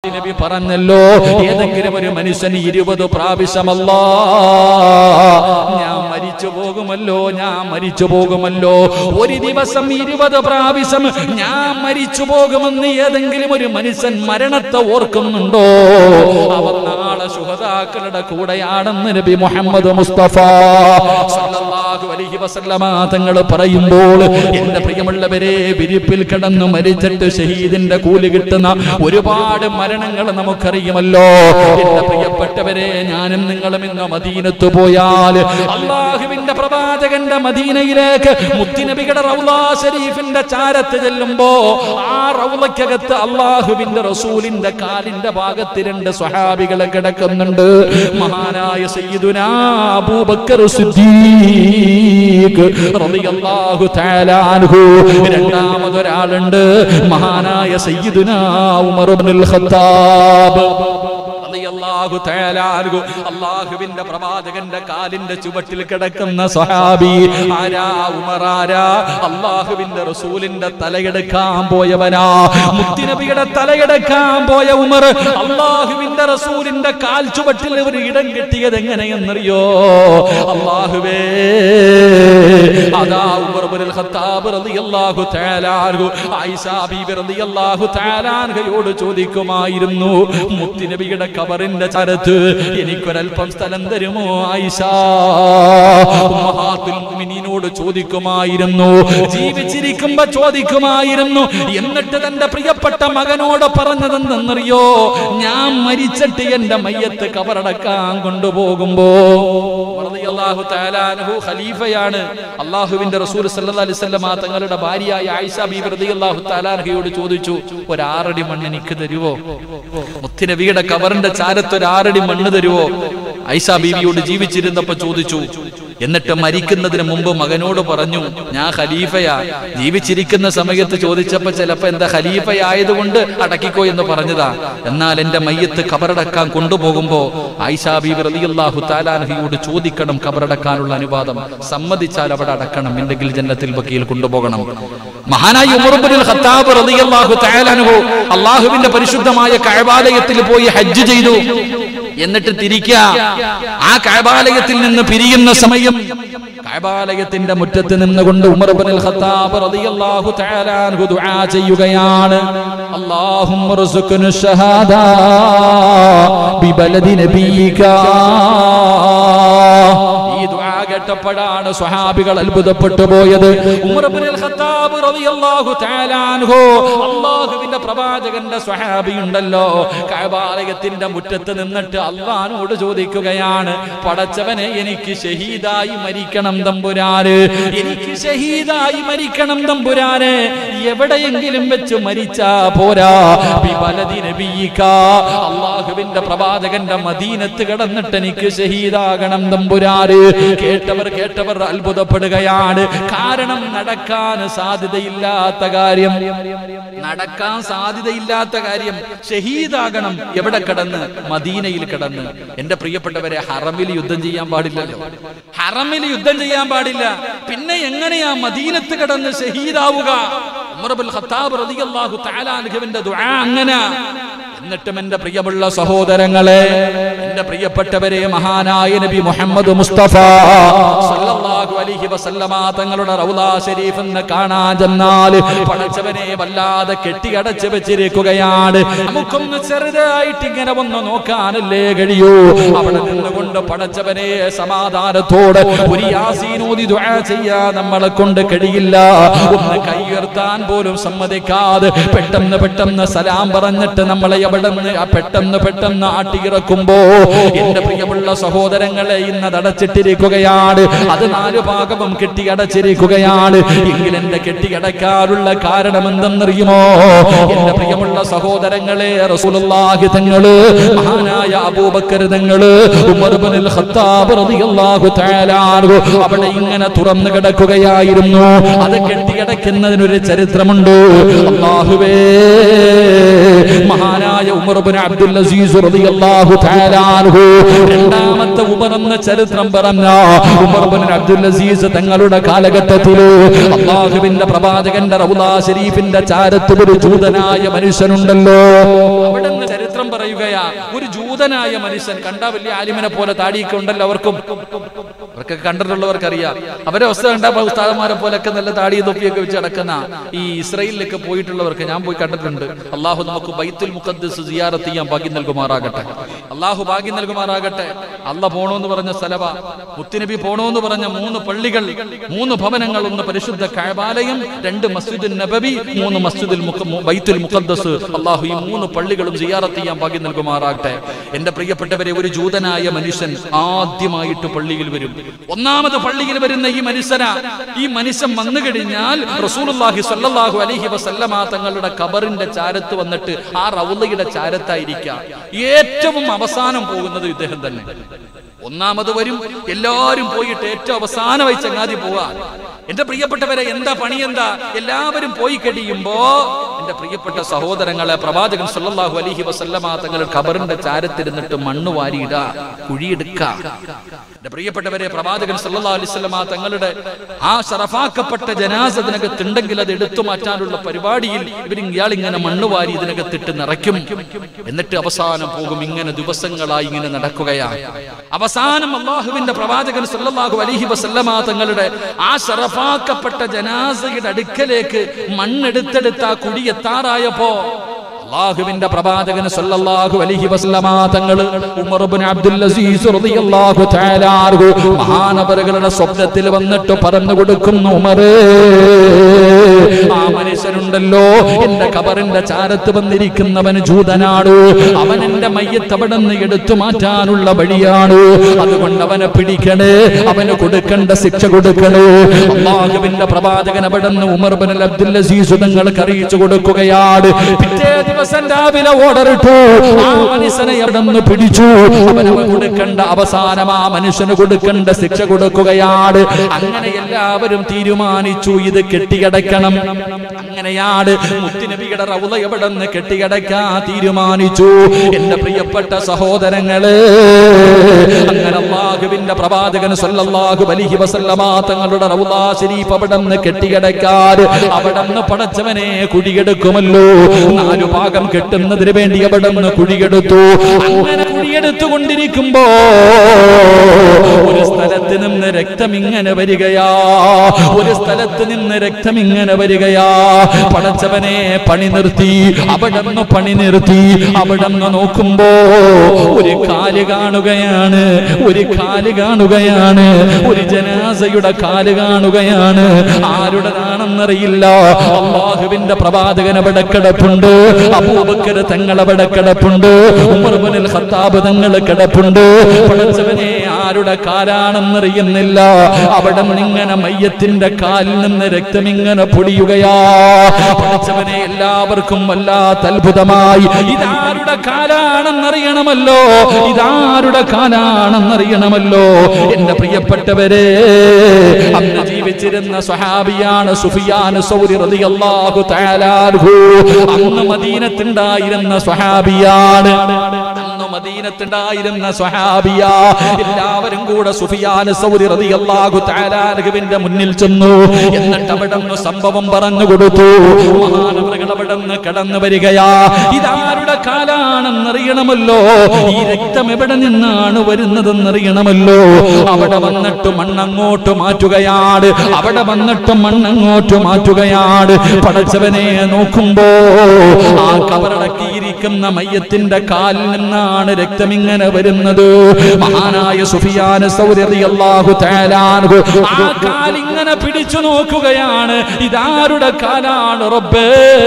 നബി പറഞ്ഞല്ലോ ഏതെങ്കിലും ഒരു മനുഷ്യന് ഇരുപത് പ്രാവശ്യമല്ല ഞാൻ മരിച്ചു പോകുമല്ലോ ഞാൻ മരിച്ചു പോകുമല്ലോ ഒരു ദിവസം ഇരുപത് പ്രാവശ്യം ഞാൻ മരിച്ചു പോകുമെന്ന് ഏതെങ്കിലും ഒരു മനുഷ്യൻ മരണത്തെ ഓർക്കുന്നുണ്ടോ അവൻ നാളെ ശുഹതാക്കളുടെ കൂടെയാണെന്ന് നബി മുഹമ്മദ് മുസ്തഫ സല്ലല്ലാഹു അലൈഹി വസല്ലമ തങ്ങൾ പറയുമ്പോൾ എന്റെ പ്രിയമുള്ളവരെ വിരിപ്പിൽ കിടന്നു മരിച്ചിട്ട് ഷഹീദിന്റെ കൂലി കിട്ടുന്ന ഒരുപാട് മരണങ്ങൾ നമുക്കറിയുമല്ലോ എന്റെ പ്രിയപ്പെട്ടവരെ ഞാനും നിങ്ങളും ഇന്ന് മദീനത്ത് പോയാൽ അള്ളാഹുവിന്റെ പ്രവാചകന്റെ മദീനയിലേക്ക് മുത്തിനബിയുടെ റൗലാ ഷരീഫിന്റെ ചാരത്ത് ചെല്ലുമ്പോ ആ റൗലക്കകത്ത് അള്ളാഹുവിന്റെ റസൂലിന്റെ കാലിന്റെ ഭാഗത്ത് രണ്ട് സ്വഹാബികളെ കിടക്കുന്നുണ്ട് മഹാനായ സയ്യിദുനാ അബൂബക്കർ സിദ്ദീഖ് റളിയല്ലാഹു തആല അൻഹു രണ്ടാമതൊരാളുണ്ട് മഹാനായ സയ്യിദുനാ ഉമർ ഇബ്നുൽ ഖത്താബ് റളിയല്ലാഹു തആല അൻഹു അല്ലാഹുവിന്റെ പ്രവാചകന്റെ കാലിന്റെ ചുവട്ടിൽ കിടക്കുന്ന സ്വഹാബി ആരാ ഉമറാരാ അല്ലാഹുവിന്റെ റസൂലിന്റെ തലയെടുക്കാൻ പോയവനാ മുത്തിനബിയുടെ തലയെടുക്കാൻ പോയ ഉമർ അല്ലാഹുവിന്റെ റസൂലിന്റെ കാൽ ചുവട്ടിൽ ഒരു ഇടം കിട്ടിയത് എങ്ങനെയെന്നറിയോ അല്ലാഹുവേ അതാ ഉമർ ഇബ്നുൽ ഖത്താബ് റളിയല്ലാഹു തആല അൻഹു ആയിഷ ബീബി റളിയല്ലാഹു തആല അൻഹയോട് ചോദിക്കുമായിരുന്നു മുത്തുനബിയുടെ കബറിന്റെ ചരത്ത് എനിക്കൊരൽപ്പം സ്ഥലം തരുമോ ആയിഷ ഉമ്മഹാത്തുൽ മുഅ്മിനീനോട് ചോദിക്കുമായിരുന്നു ജീവിച്ചിരിക്കുമ്പോ ചോദിക്കുമായിരുന്നു എന്നിട്ട് തന്റെ പ്രിയപ്പെട്ട മകനോട് പറഞ്ഞതെന്തെന്നറിയോ ഞാൻ മരിച്ചിട്ട് എന്റെ മയ്യത്ത് കബറടക്കാൻ കൊണ്ടുപോകുമ്പോ റളിയല്ലാഹു തആല അൻഹു ഖലീഫയാണ് അള്ളാഹുവിന്റെ റസൂൽ സല്ലല്ലാഹു അലൈഹി വസല്ലം തങ്ങളുടെ ഭാര്യയായ ആയിഷ ബീബി റളിയല്ലാഹു തആല അൻഹയോട് ചോദിച്ചു ഒരു ആറടി മണ്ണ് എനിക്ക് തരുവോ മുത്തുനബിയുടെ കബറിന്റെ ചാരത്ത് ഒരു ആറടി മണ്ണ് തരുവോ ഐഷ ബീവിയോട് ജീവിച്ചിരുന്നപ്പോ ചോദിച്ചു എന്നിട്ട് മരിക്കുന്നതിന് മുമ്പ് മകനോട് പറഞ്ഞു ഞാൻ ഖലീഫയാ ജീവിച്ചിരിക്കുന്ന സമയത്ത് ചോദിച്ചപ്പോ ചിലപ്പോ എന്താ ഖലീഫയായതുകൊണ്ട് അടക്കിക്കോ എന്ന് പറഞ്ഞതാ എന്നാൽ എന്റെ മയ്യത്ത് കബറടക്കാൻ കൊണ്ടുപോകുമ്പോ ആയിഷാ ബീബി റളിയല്ലാഹു താലാൻഹിയോട് ചോദിക്കണം കബറടക്കാനുള്ള അനുവാദം സമ്മതിച്ചാൽ അവിടെ അടക്കണം ഇല്ലെങ്കിൽ ജന്നത്തിൽ ബക്കിയിൽ കൊണ്ടുപോകണം മഹാനായ ഉമർ ഇബ്നുൽ ഖത്താബ് റളിയല്ലാഹു തആല അൻഹു അള്ളാഹുവിന്റെ പരിശുദ്ധമായ കഅബാലയത്തിൽ പോയി ഹജ്ജ് ചെയ്തു എന്നിട്ട് തിരിക്കുക ആ കഅബാലയത്തിൽ നിന്ന് പിരിയുന്ന സമയം കഅബാലയത്തിന്റെ മുറ്റത്ത് നിന്നുകൊണ്ട് ഉമർ ഇബ്നുൽ ഖത്താബ് റളിയല്ലാഹു തആല അൻഹു ദുആ ചെയ്യുകയാണ് അല്ലാഹുമ്മ ർസുഖ്നു ഷഹാദ ബിബലദി നബിയിക ഈ ദുആ കേട്ടപ്പോഴാണ് സ്വഹാബികൾ അത്ഭുതപ്പെട്ടു പോയത് ഉമർ ഇബ്നുൽ ഖത്താബ് റളിയല്ലാഹു തആല അൻഹു അല്ലാഹുവിന്റെ പ്രവാചകന്റെ സ്വഹാബി ഉണ്ടല്ലോ കഅബാലയത്തിന്റെ മുറ്റത്ത് നിന്നിട്ട് അള്ളാഹുവോട് ചോദിക്കുകയാണ് പടച്ചവനെ എനിക്ക് ഷഹീദായി മരിക്കണം തമ്പുരാന് എനിക്ക് ഷഹീദായി മരിക്കണം തമ്പുരാന് എവിടെയെങ്കിലും വെച്ച് മരിച്ചാ പോരാ ബിബലദി നബിയിക അള്ളാഹുവിന്റെ പ്രവാചകന്റെ മദീനത്ത് കിടന്നിട്ട് എനിക്ക് ഷഹീദാകണം തമ്പുരാന് കേട്ടവർ കേട്ടവർ അത്ഭുതപ്പെടുകയാണ് കാരണം നടക്കാൻ സാധ്യതയില്ലാത്ത കാര്യം നടക്കാൻ സാധ്യതയില്ലാത്ത കാര്യം ഷഹീദാകണം എവിടെ കിടന്ന് മദീനയിൽ കിടന്ന് എന്റെ പ്രിയപ്പെട്ടവരെ ഹറമിൽ യുദ്ധം ചെയ്യാൻ പാടില്ലല്ലോ ഹറമിൽ യുദ്ധം ചെയ്യാൻ പാടില്ല പിന്നെ എങ്ങനെയാ മദീനത്ത് കിടന്ന് ഷഹീദാവുക ഉമർ ഇബ്നുൽ ഖത്താബ് റളിയല്ലാഹു തആല അൻഹുവിന്റെ ദുആ അങ്ങനെ എന്നിട്ടും എന്റെ പ്രിയമുള്ള സഹോദരങ്ങളെ എന്റെ പ്രിയപ്പെട്ടവരെ മഹാനായ നബി മുഹമ്മദ് മുസ്തഫ സല്ലല്ലാഹു അലൈഹി വസല്ലമ തങ്ങളുടെ റൗള ശരീഫ് എന്ന് കാണാൻ ചെന്നാൽ പടച്ചവനെ വല്ലാതെ കെട്ടിയടച്ച് വെച്ചിരിക്കുകയാണ് നമുക്കൊന്ന് ചെറുതായിട്ട് ഇങ്ങനെ ഒന്ന് നോക്കാനല്ലേ കഴിയൂ അവിടെ നിന്നുകൊണ്ട് പടച്ചവനെ സമാധാനത്തോട് ഒരു യാസീനോദി ദുആ ചെയ്യാൻ നമ്മളെ കൊണ്ട് കഴിയില്ല ഒന്ന് കൈയുയർത്താൻ പോലും സമ്മതിക്കാതെ പെട്ടെന്ന് പെട്ടെന്ന് സലാം പറഞ്ഞിട്ട് നമ്മളെ എവിടെ നിന്ന് ആ പെട്ടെന്ന് പെട്ടെന്ന് ആട്ടിയിറക്കുമ്പോ എന്റെ പ്രിയമുള്ള സഹോദരങ്ങളെ ഇന്ന് അടച്ചിട്ടിരിക്കുകയാണ് അത് നാല് ഭാഗവും കെട്ടിയടച്ചിരിക്കുകയാണ് എങ്കിൽ എന്റെ കെട്ടിയടക്കാനുള്ള കാരണം എന്തെന്നറിയുമോ എന്റെ പ്രിയമുള്ള സഹോദരങ്ങളെ റസൂലുള്ളാഹി തങ്ങള് മഹാനായ അബൂബക്കർ തങ്ങള് ഉമർ ഇബ്നുൽ ഖത്താബ് റളിയല്ലാഹു തആല അൻഹു അവിടെ ഇങ്ങനെ തുറന്നു കിടക്കുകയായിരുന്നു അത് കെട്ടിയടക്കുന്നതിനൊരു ചരിത്രമുണ്ട് അല്ലാഹുവേ മഹാനായ ഉമർ ഇബ്നു അബ്ദുൽ അസീസ് റളിയല്ലാഹു തആല തആലാൻഹു രണ്ടാമത്തെ ഉമർ എന്ന ചരിത്രം പറഞ്ഞ ഉമർ ബിൻ അബ്ദുൽ അസീസ് തങ്ങളുടെ കാലഘട്ടത്തിൽ അള്ളാഹുവിന്റെ പ്രവാചകന്റെ റൗദാ ഷരീഫിന്റെ ചാരത്ത് ഒരു ജൂതനായ മനുഷ്യനുണ്ടല്ലോ അവിടെ നിന്ന് ചരിത്രം പറയുകയാ ഒരു ജൂതനായ മനുഷ്യൻ കണ്ട വലിയ ആലിമിനെ പോലെ താടിയൊക്കെ ഉണ്ടല്ലോ അവർക്കും അവർക്കൊക്കെ കണ്ടിട്ടുള്ളവർക്ക് അറിയാം അവരെ അവസ്ഥ കണ്ടപ്പോ ഉസ്താദന്മാരെ പോലൊക്കെ നല്ല താടിയും തൊപ്പിയൊക്കെ വെച്ച് നടക്കുന്ന ഈ ഇസ്രയേലിലൊക്കെ പോയിട്ടുള്ളവർക്ക് ഞാൻ പോയി കണ്ടിട്ടുണ്ട് അള്ളാഹു നമുക്ക് ബൈത്തുൽ മുഖദ്ദസ് സിയാറത്ത് ചെയ്യാൻ ഭാഗ്യം നൽകുമാറാകട്ടെ അള്ളാഹു ഭാഗ്യം നൽകുമാറാകട്ടെ അല്ല പോണോന്ന് പറഞ്ഞ സ്ഥലവ മുത്തുനബി പോണോന്ന് പറഞ്ഞ മൂന്ന് പള്ളികൾ മൂന്ന് ഭവനങ്ങൾ ഒന്ന് പരിശുദ്ധ കഴബാലയം രണ്ട് മസ്ജിദുൽ നബവി മൂന്ന് മസ്ജിദുൽ മുഖ- മു- ബൈത്തുൽ മുഖദ്ദസ് അള്ളാഹു ഈ മൂന്ന് പള്ളികളും സിയാറത്ത് ചെയ്യാൻ ഭാഗ്യം നൽകുമാറാകട്ടെ എന്റെ പ്രിയപ്പെട്ടവരെ ഒരു ജൂതനായ മനുഷ്യൻ ആദ്യമായിട്ട് പള്ളിയിൽ വരും ഒന്നാമത് പള്ളിയിൽ വരുന്ന ഈ മനുഷ്യന ഈ മനുഷ്യൻ വന്നു കഴിഞ്ഞാൽ റസൂലുള്ളാഹി സ്വല്ലല്ലാഹു അലൈഹി വസല്ലമ തങ്ങളുടെ കബറിന്റെ ചാരത്ത് വന്നിട്ട് ആ റൗലയുടെ ചാരത്തായിരിക്കാം ഏറ്റവും അവസാനം പോകുന്നത് ഇദ്ദേഹം തന്നെ ഒന്നാമത് വരും എല്ലാവരും പോയിട്ട് ഏറ്റവും അവസാനമായി ചങ്ങാതി പോവാ എന്റെ പ്രിയപ്പെട്ടവരെ എന്താ പണി എന്താ എല്ലാവരും പോയി കഴിയുമ്പോ എന്റെ പ്രിയപ്പെട്ട സഹോദരങ്ങളെ പ്രവാചകൻ സല്ലല്ലാഹു അലൈഹി വസല്ലമ തങ്ങളുടെ ഖബറിന്റെ ചാരത്തിരുന്നിട്ട് മണ്ണ് വാരിയിട കുഴിയെടുക്ക എന്റെ പ്രിയപ്പെട്ടവരെ പ്രവാചകൻ സല്ലല്ലാഹു അലൈഹി വസല്ലമ തങ്ങളുടെ ആ ഷറഫാക്കപ്പെട്ട ജനാസത്തിനകത്തുണ്ടെങ്കിൽ അത് എടുത്തു മാറ്റാനുള്ള പരിപാടിയിൽ ഇവർ ഇയാൾ ഇങ്ങനെ മണ്ണ് വാരി ഇതിനകത്തിട്ട് നിറയ്ക്കും എന്നിട്ട് അവസാനം പോകും ഇങ്ങനെ ദിവസങ്ങളായി ഇങ്ങനെ നടക്കുകയാണ് അവസാനം അള്ളാഹുവിന്റെ പ്രവാചകൻ സല്ലല്ലാഹു അലൈഹി വസല്ലമ തങ്ങളുടെ ആ ഷറഫാക്കപ്പെട്ട ജനാസയുടെ അടുക്കലേക്ക് മണ്ണെടുത്തെടുത്ത് ആ കുടി എത്താറായപ്പോ അള്ളാഹുവിന്റെ പ്രവാചകൻ സല്ലല്ലാഹു അലൈഹി വസല്ലമ തങ്ങൾ ഉമർ ഇബ്നു അബ്ദുൽ അസീസ് റളിയല്ലാഹു തആല അൻഹു മഹാനവറുകളുടെ സ്വപ്നത്തിൽ വന്നിട്ട് പറഞ്ഞു കൊടുക്കുന്നു ഉമറേ ആ മനുഷ്യനുണ്ടല്ലോ എന്റെ കബറിന്റെ ചാരത്ത് വന്നിരിക്കുന്നവൻ ജൂതനാണ് അവൻ എന്റെ മയ്യത്ത് അവിടെ നിന്ന് എടുത്തു മാറ്റാനുള്ള വഴിയാണ് അതുകൊണ്ട് അവനെ പിടിക്കണേ അവന് കൊടുക്കേണ്ട ശിക്ഷ കൊടുക്കണേ അള്ളാഹുവിന്റെ പ്രവാചകൻ അവിടെ നിന്ന് ഉമർ ബിൻ അബ്ദുൽ അസീസ് തങ്ങൾക്ക് അറിയിച്ചു കൊടുക്കുകയാണ് പിറ്റേ ദിവസം രാവിലെ ഓർഡർ ഇട്ടു ആ മനുഷ്യനെ അവിടെ നിന്ന് പിടിച്ചു അവന് കൊടുക്കേണ്ട അവസാനം ആ മനുഷ്യന് കൊടുക്കേണ്ട ശിക്ഷ കൊടുക്കുകയാണ് അങ്ങനെ എല്ലാവരും തീരുമാനിച്ചു ഇത് കെട്ടിയടക്കണം അങ്ങനെയാണ് മുത്തുനബിയുടെ റൗള എവിടെ നിന്ന് കെട്ടിയടക്കാൻ തീരുമാനിച്ചു എന്റെ പ്രിയപ്പെട്ട സഹോദരങ്ങളെ അങ്ങനെ അള്ളാഹുവിന്റെ പ്രവാചകൻ സല്ലല്ലാഹു അലൈഹി വസല്ലമ തങ്ങളുടെ റൗള ശരീഫ് അവിടെ നിന്ന് കെട്ടിയടക്കാൻ അവിടെ നിന്ന് പടച്ചവനെ കുഴിയെടുക്കുമല്ലോ നാലു ഭാഗം കെട്ടുന്നതിന് വേണ്ടി അവിടെ നിന്ന് കുഴിയെടുത്തു അങ്ങനെ കുഴിയെടുത്തു കൊണ്ടിരിക്കുമ്പോ ഒരു സ്ഥലത്ത് നിന്ന് രക്തം ഇങ്ങനെ വരികയാ ഒരു സ്ഥലത്ത് നിന്ന് രക്തം ഇങ്ങനെ വരികയാ പടച്ചവനെ പണി നിർത്തി അവിടെ നിന്ന് പണി നിർത്തി അവിടെ നിന്ന് നോക്കുമ്പോ ഒരു കാല് കാണുകയാണ് ഒരു കാല് കാണുകയാണ് ഒരു ജനാസയുടെ കാല് കാണുകയാണ് ആരുടേതാണെന്നറിയില്ല അള്ളാഹുവിന്റെ പ്രവാചകൻ അവിടെ കിടപ്പുണ്ട് അബൂബക്കർ തങ്ങൾ അവിടെ കിടപ്പുണ്ട് ഉമർ ഇബ്നുൽ ഖത്താബ് തങ്ങൾ കിടപ്പുണ്ട് പടച്ചവനെ ആരുടെ കാലാണെന്നറിയുന്നില്ല അവിടെ നിന്നിങ്ങനെ മയ്യത്തിന്റെ കാലിൽ നിന്ന് രക്തം ഇങ്ങനെ പൊടിയുകയാ പടച്ചവനെ എല്ലാവർക്കും വല്ലാത്ത അത്ഭുതമായി ഇതാരുടെ കാലാണെന്നറിയണമല്ലോ ഇതാരുടെ കാലാണെന്നറിയണമല്ലോ എന്റെ പ്രിയപ്പെട്ടവരെ അന്ന് ജീവിച്ചിരുന്ന സ്വഹാബിയാണ് സുഫിയാൻ സൗരി റളിയല്ലാഹു തആല അൻഹു അന്ന് മദീനത്തുണ്ടായിരുന്ന സ്വഹാബിയാണ് അന്ന് മദീനത്തുണ്ടായിരുന്ന സ്വഹാബിയ എല്ലാവരും കൂടെ സുഫിയാൻ സൗരി റളിയല്ലാഹു തആല അൻഹുവിന്റെ മുന്നിൽ ചെന്നു എന്നിട്ട് അവിടെ നിന്ന് സംഭവം പറഞ്ഞു കൊടുത്തു മഹാനവറുകൾ അവിടെ നിന്ന് കടന്നു വരികയാ ഇതാരുടെ കാലാണെന്നറിയണമല്ലോ ഈ രക്തം എവിടെ നിന്നാണ് വരുന്നതെന്നറിയണമല്ലോ അവിടെ വന്നിട്ട് മണ്ണങ്ങോട്ട് മാറ്റുകയാണ് അവിടെ വന്നിട്ട് മണ്ണങ്ങോട്ട് മാറ്റുകയാണ് പടച്ചവനെ നോക്കുമ്പോ ആ കബറടക്കിയിരിക്കുന്ന മയ്യത്തിന്റെ കാലിൽ നിന്നാണ് രക്തം ഇങ്ങനെ വരുന്നത് മഹാനായ സുഫിയാൻ സൗരതി അള്ളാഹു തേലാൻഹു ആ കാലിങ്ങനെ പിടിച്ചു നോക്കുകയാണ് ഇതാരുടെ കാലാണ് റബ്ബേ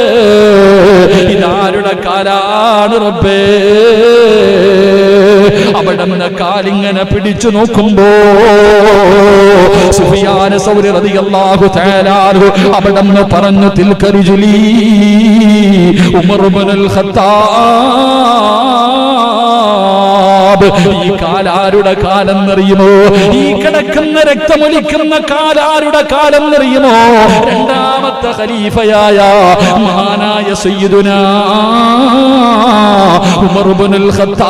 ഇതാരുടെ കാലാണ് റബ്ബേ അവിടെ നിന്ന് കാലിങ്ങനെ പിടിച്ചു നോക്കുമ്പോ സുഫിയാന സൗരി റളിയല്ലാഹു തആല അൻഹു അവിടെ നിന്ന് പറഞ്ഞു തിൽക്കരുജുലി ഉമർ ഇബ്നുൽ ഖത്താബ് ഈ കാലാരുടെ കാലം എന്നറിയുമോ ഈ കിടക്കുന്ന രക്തമൊലിക്കുന്ന കാലാരുടെ കാലം എന്നറിയുമോ രണ്ടാമത്തെ ഖലീഫയായ മഹാനായ സയ്യിദുന ഉമർ ഇബ്നുൽ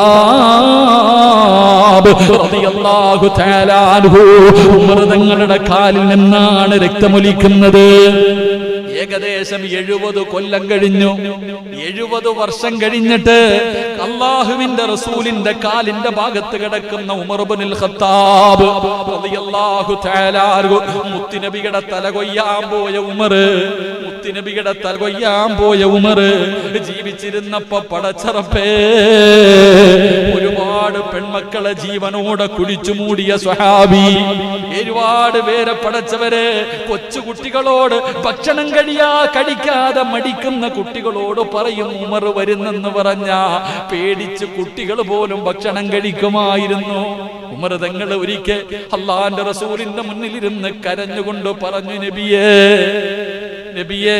ഖത്താബ് റളിയല്ലാഹു തആല അൻഹു ഉമർ തങ്ങളുടെ കാലിൽ നിന്നാണ് രക്തമൊലിക്കുന്നത് ഏകദേശം എഴുപത് കൊല്ലം കഴിഞ്ഞു എഴുപത് വർഷം കഴിഞ്ഞിട്ട് അള്ളാഹുവിന്റെ റസൂലിന്റെ കാലിന്റെ ഭാഗത്ത് കിടക്കുന്ന ഉമർബുനിൽ ഖത്താബ് റളിയല്ലാഹു തആല അൻഹു മുത്തുനബിയുടെ തല കൊയ്യാൻ പോയ ഉമർ മുത്തുനബിയുടെ തല കൊയ്യാൻ പോയ ഉമർ ജീവിച്ചിരുന്നപ്പോ പടച്ചറപ്പേ ഒരുപാട് പെൺമക്കളെ ജീവനോടെ കുഴിച്ചു മൂടിയ സ്വഹാബി ഒരുപാട് പേരെ പടച്ചവരെ കൊച്ചു കുട്ടികളോട് ഭക്ഷണം കഴിയാ കഴിക്കാതെ മടിക്കുന്ന കുട്ടികളോട് പറയും ഉമർ വരുന്നെന്ന് പറഞ്ഞ പേടിച്ച് കുട്ടികൾ പോലും ഭക്ഷണം കഴിക്കുമായിരുന്നു ഉമർ തങ്ങൾ ഒരിക്കൽ അള്ളാന്റെ റസൂലിന്റെ മുന്നിലിരുന്ന് കരഞ്ഞുകൊണ്ട് പറഞ്ഞു നബിയേ നബിയേ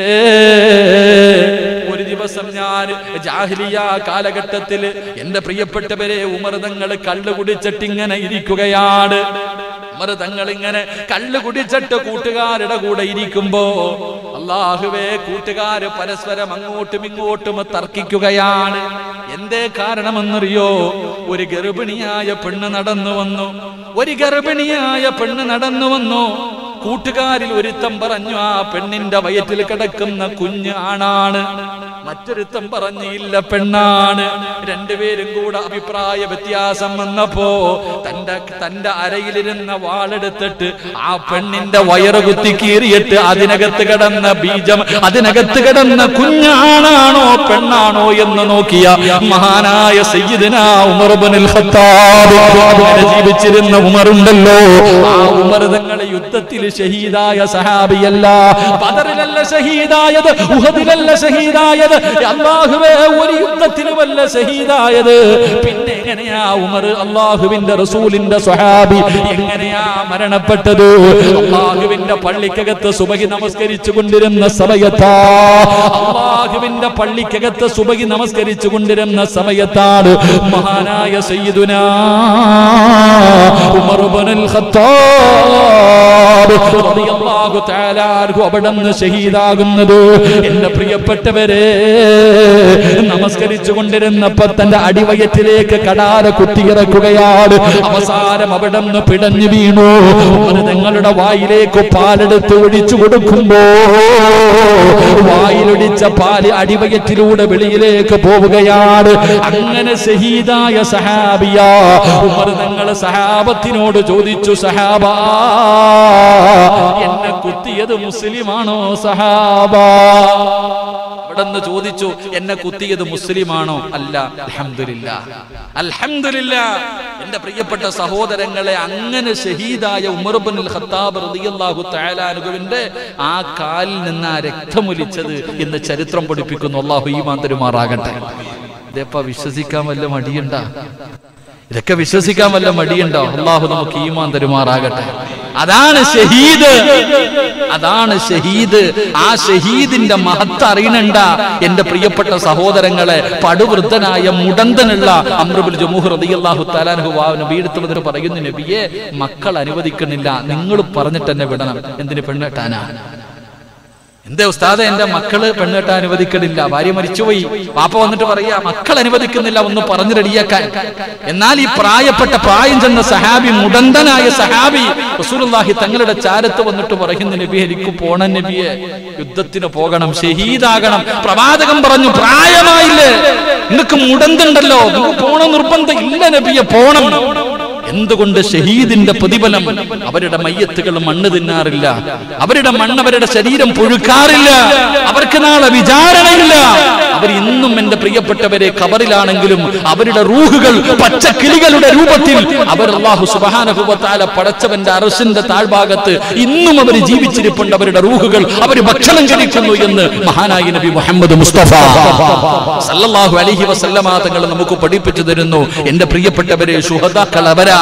ഒരു ദിവസം ഞാൻ ജാഹിലിയ കാലഘട്ടത്തിൽ എന്റെ പ്രിയപ്പെട്ടവരെ ഉമർ തങ്ങൾ കള്ളു കുടിച്ചിട്ട് ഇങ്ങനെ ഇരിക്കുകയാണ് ഉമർ തങ്ങൾ ഇങ്ങനെ കള്ളു കുടിച്ചിട്ട് കൂട്ടുകാരുടെ കൂടെ ഇരിക്കുമ്പോ അള്ളാഹുവേ കൂട്ടുകാര് പരസ്പരം അങ്ങോട്ടും ഇങ്ങോട്ടും തർക്കിക്കുകയാണ് എന്തേ കാരണമെന്നറിയോ ഒരു ഗർഭിണിയായ പെണ്ണ് നടന്നു വന്നു ഒരു ഗർഭിണിയായ പെണ്ണ് നടന്നു വന്നു കൂട്ടുകാരിൽ ഒരുത്തം പറഞ്ഞു ആ പെണ്ണിന്റെ വയറ്റിൽ കിടക്കുന്ന കുഞ്ഞ് ആണാണ് മറ്റൊരുത്തം പറഞ്ഞു ഇല്ല പെണ്ണാണ് രണ്ടുപേരും കൂടെ അഭിപ്രായ വ്യത്യാസം വന്നപ്പോ തന്റെ തന്റെ അരയിലിരുന്ന വാളെടുത്തിട്ട് ആ പെണ്ണിന്റെ വയറ് കുത്തി കീറിയിട്ട് അതിനകത്ത് കിടന്ന ബീജം അതിനകത്ത് കിടന്ന കുഞ്ഞാണാണോ പെണ്ണാണോ എന്ന് നോക്കിയ മഹാനായ സയ്യിദിന ഉമർബനിൽ ഖത്താബ് അങ്ങനെ ജീവിച്ചിരുന്ന ഉമറുണ്ടല്ലോ ആ ഉമർ തങ്ങളെ യുദ്ധത്തിൽ ഷഹീദായ സഹാബിയല്ല ബദറിലല്ല ഷഹീദായത് ഉഹദിലല്ല ഷഹീദായത് അള്ളാഹുവേ ഒരു യുദ്ധത്തിലുമല്ല ഷഹീദായത് പിന്നെ എങ്ങനെയാ ഉമർ അള്ളാഹുവിന്റെ റസൂലിന്റെ സ്വഹാബി എങ്ങനെയാ മരണപ്പെട്ടത് അള്ളാഹുവിന്റെ പള്ളിക്കകത്ത് സുബഹി നമസ്കരിച്ചു കൊണ്ടിരുന്ന സമയത്താ അള്ളാഹുവിന്റെ പള്ളിക്കകത്ത് സുബഹി നമസ്കരിച്ചു കൊണ്ടിരുന്ന സമയത്താണ് മഹാനായ സയ്യിദുനാ ഉമർ ഇബ്നുൽ ഖത്താബ് റളിയല്ലാഹു തആല അൻഹു അവിടുന്ന് ഷഹീദാകുന്നത് എന്റെ പ്രിയപ്പെട്ടവരെ നമസ്കരിച്ചു കൊണ്ടിരുന്നപ്പോ തന്റെ അടിവയറ്റിലേക്ക് കടാര കുത്തിയിറക്കുകയാണ് അവസാനം അവിടുന്ന് പിടഞ്ഞു വീണു ഉമർ തങ്ങളുടെ വായിലേക്ക് പാലെടുത്ത് ഒഴിച്ചു കൊടുക്കുമ്പോ വായിലൊടിച്ച പാല് അടിവയറ്റിലൂടെ വെളിയിലേക്ക് പോവുകയാണ് അങ്ങനെ ഷഹീദായ സഹാബിയ ഉമർ തങ്ങള് സഹാബത്തിനോട് ചോദിച്ചു സഹാബ എന്നെ കുത്തിയത് മുസ്ലിമാണോ സഹാബ അവിടെന്ന് ചോദിച്ചു എന്നെ കുത്തിയത് മുസ്ലിമാണോ അല്ല അൽഹംദുലില്ല അൽഹംദുലില്ല എന്റെ പ്രിയപ്പെട്ട സഹോദരങ്ങളെ അങ്ങനെ ഷഹീദായ ഉമർബുൽ ഖത്താബ് റളിയല്ലാഹു തആല അനുവിന്റെ ആ കാലിൽ നിന്ന് ആ രക്തമൊലിച്ചത് എന്ന് ചരിത്രം പഠിപ്പിക്കുന്നു അള്ളാഹു ഈമാൻ തരുമാറാകട്ടെ ഇതേപ്പ വിശ്വസിക്കാൻ വല്ല മടിയുണ്ട ഇതൊക്കെ വിശ്വസിക്കാൻ വല്ല മടിയുണ്ടോ അള്ളാഹു നമുക്ക് ഈമാൻ തരുമാറാകട്ടെ അതാണ് ഷഹീദ് അതാണ് ഷഹീദ് ആ ഷഹീദിന്റെ മഹത്ത് അറിയണണ്ട എന്റെ പ്രിയപ്പെട്ട സഹോദരങ്ങളെ പടുവൃദ്ധനായ മുടന്തനുള്ള അമ്രുബുൽ ജമൂഹ് റളിയല്ലാഹു തആലാഹു നബിയെടുത്ത് വന്നിട്ട് പറയുന്നു നബിയെ മക്കൾ അനുവദിക്കണില്ല നിങ്ങൾ പറഞ്ഞിട്ട് എന്നെ വിടണം എന്തിന് പെണ്ണെട്ടാനാ എന്തേ ഉസ്താദെ എന്റെ മക്കള് പെണ്ണുകെട്ടാൻ അനുവദിക്കണില്ല ഭാര്യ മരിച്ചുപോയി പാപ്പ വന്നിട്ട് പറയാ മക്കൾ അനുവദിക്കുന്നില്ല ഒന്ന് പറഞ്ഞു റെഡിയാക്കാൻ എന്നാൽ ഈ പ്രായപ്പെട്ട പ്രായം ചെന്ന സഹാബി മുടന്തനായ സഹാബി റസൂലുള്ളാഹി തങ്ങളുടെ ചാരത്ത് വന്നിട്ട് പറയുന്ന നബി എനിക്ക് പോണം നബിയെ യുദ്ധത്തിന് പോകണം ഷഹീദാകണം പ്രവാചകം പറഞ്ഞു പ്രായമായില്ലേ നിങ്ങൾക്ക് മുടന്തുണ്ടല്ലോ നിങ്ങൾക്ക് പോണം നിർബന്ധം ഇല്ല നബിയെ പോണം എന്തുകൊണ്ട് ഷഹീദിന്റെ പ്രതിഫലം അവരുടെ മയ്യത്തുകൾ മണ്ണ് തിന്നാറില്ല അവരുടെ മണ്ണ് അവരുടെ ശരീരം പുഴുക്കാറില്ല അവർക്ക് നാളെ വിചാരണയില്ല അവർ ഇന്നും എന്റെ പ്രിയപ്പെട്ടവരെ കബറിലാണെങ്കിലും അവരുടെ റൂഹുകൾ പച്ചക്കിളികളുടെ രൂപത്തിൽ അവർ അള്ളാഹു സുബാനഹുബത്താല പടച്ചവന്റെ അറസിന്റെ താഴ്ഭാഗത്ത് ഇന്നും അവർ ജീവിച്ചിരിപ്പുണ്ട് അവരുടെ റൂഹുകൾ അവർ ഭക്ഷണം കഴിക്കുന്നു എന്ന് മഹാനായി നബി മുഹമ്മദ് മുസ്തഫ സല്ലല്ലാഹു അലൈഹി വസല്ലമ തങ്ങൾ നമുക്ക് പഠിപ്പിച്ചു തരുന്നു എന്റെ പ്രിയപ്പെട്ടവരെ ശുഹദാക്കൾ അവരാ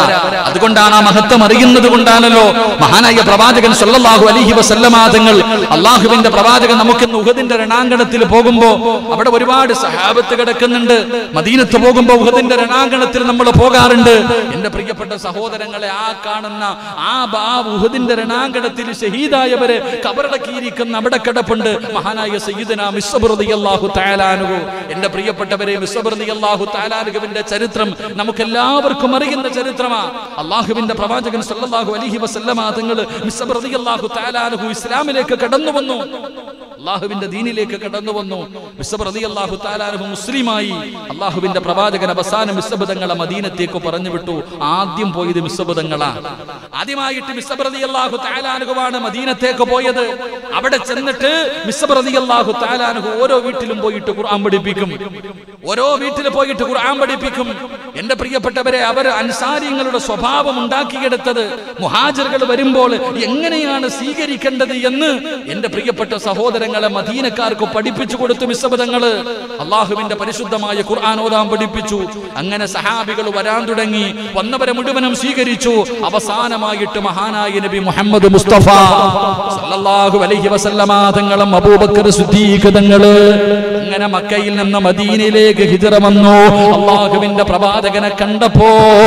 അതുകൊണ്ടാണ് ആ മഹത്വം അറിയുന്നത് കൊണ്ടാണല്ലോ മഹാനായ പ്രവാചകൻ സല്ലല്ലാഹു അലൈഹി വസല്ലമ തങ്ങൾ അള്ളാഹുവിന്റെ പ്രവാചകൻ നമുക്ക് ഇന്ന് ഉഹദിന്റെ രണാങ്കണത്തിൽ പോകുമ്പോ അവിടെ ഒരുപാട് സഹാബത്ത് കിടക്കുന്നുണ്ട് മദീനത്ത് പോകുമ്പോ ഉഹദിന്റെ രണാങ്കണത്തിൽ നമ്മൾ പോകാറുണ്ട് എന്റെ പ്രിയപ്പെട്ട സഹോദരങ്ങളെ ആ കാണുന്ന ആ ബ- ആ ഉഹദിന്റെ രണാങ്കണത്തിൽ ഷഹീദായവരെ കബറടക്കിയിരിക്കുന്ന അവിടെ കിടപ്പുണ്ട് മഹാനായ സയ്യിദന മിസ്ബറുദി അള്ളാഹു താലാനുഹു എന്റെ പ്രിയപ്പെട്ടവരെ മിസ്ബറുദി അള്ളാഹു താലാനുഹുവിന്റെ ചരിത്രം നമുക്ക് എല്ലാവർക്കും അറിയുന്ന ചരിത്രമാ അള്ളാഹുവിന്റെ പ്രവാചകൻ സല്ലല്ലാഹു അലൈഹി വസല്ലമ തങ്ങൾ മിസ്ബറുദി അള്ളാഹു താലാനുഹു ഇസ്ലാമിലേക്ക് കടന്നു വന്നു അള്ളാഹുവിന്റെ ദീനിലേക്ക് കടന്നു വന്നു മിസ്ബ് റളിയല്ലാഹു താലാനുഹു മുസ്ലിമായി അള്ളാഹുവിന്റെ പ്രവാചകൻ അവസാനം മിസ്ബ് തങ്ങളെ മദീനത്തേക്ക് പറഞ്ഞു വിട്ടു ആദ്യം പോയത് മിസ്ബ് തങ്ങളാ ആദ്യമായിട്ട് മിസ്ബ് റളിയല്ലാഹു താലാനുഹുവാണ് മദീനത്തേക്ക് പോയത് അവിടെ ചെന്നിട്ട് മിസ്ബ് റളിയല്ലാഹു താലാനുഹു ഓരോ വീട്ടിലും പോയിട്ട് ഖുർആൻ പഠിപ്പിക്കും ഓരോ വീട്ടിൽ പോയിട്ട് ഖുർആൻ പഠിപ്പിക്കും എന്റെ പ്രിയപ്പെട്ടവരെ അവർ അൻസാരിങ്ങളുടെ സ്വഭാവം ഉണ്ടാക്കിയെടുത്തത് മുഹാജറുകൾ വരുമ്പോൾ എങ്ങനെയാണ് സ്വീകരിക്കേണ്ടത് എന്ന് എന്റെ പ്രിയപ്പെട്ട സഹോദരങ്ങളെ മദീനക്കാർക്ക് പഠിപ്പിച്ചു കൊടുത്തു മിസ്സബദങ്ങള് അള്ളാഹുവിന്റെ പരിശുദ്ധമായ ഖുർആൻ ഓതാൻ പഠിപ്പിച്ചു അങ്ങനെ സഹാബികൾ വരാൻ തുടങ്ങി വന്നവരെ മുഴുവനും സ്വീകരിച്ചു അവസാനമായിട്ട് മഹാനായ നബി മുഹമ്മദ് മുസ്തഫ സല്ലല്ലാഹു അലൈഹി വസല്ലമ തങ്ങളും അബൂബക്കർ സിദ്ദീഖ് തങ്ങള് അങ്ങനെ മക്കയിൽ നിന്ന് മദീനയിലേക്ക് ഹിജറ വന്നു അള്ളാഹുവിന്റെ പ്രവാചകനെ കണ്ടപ്പോ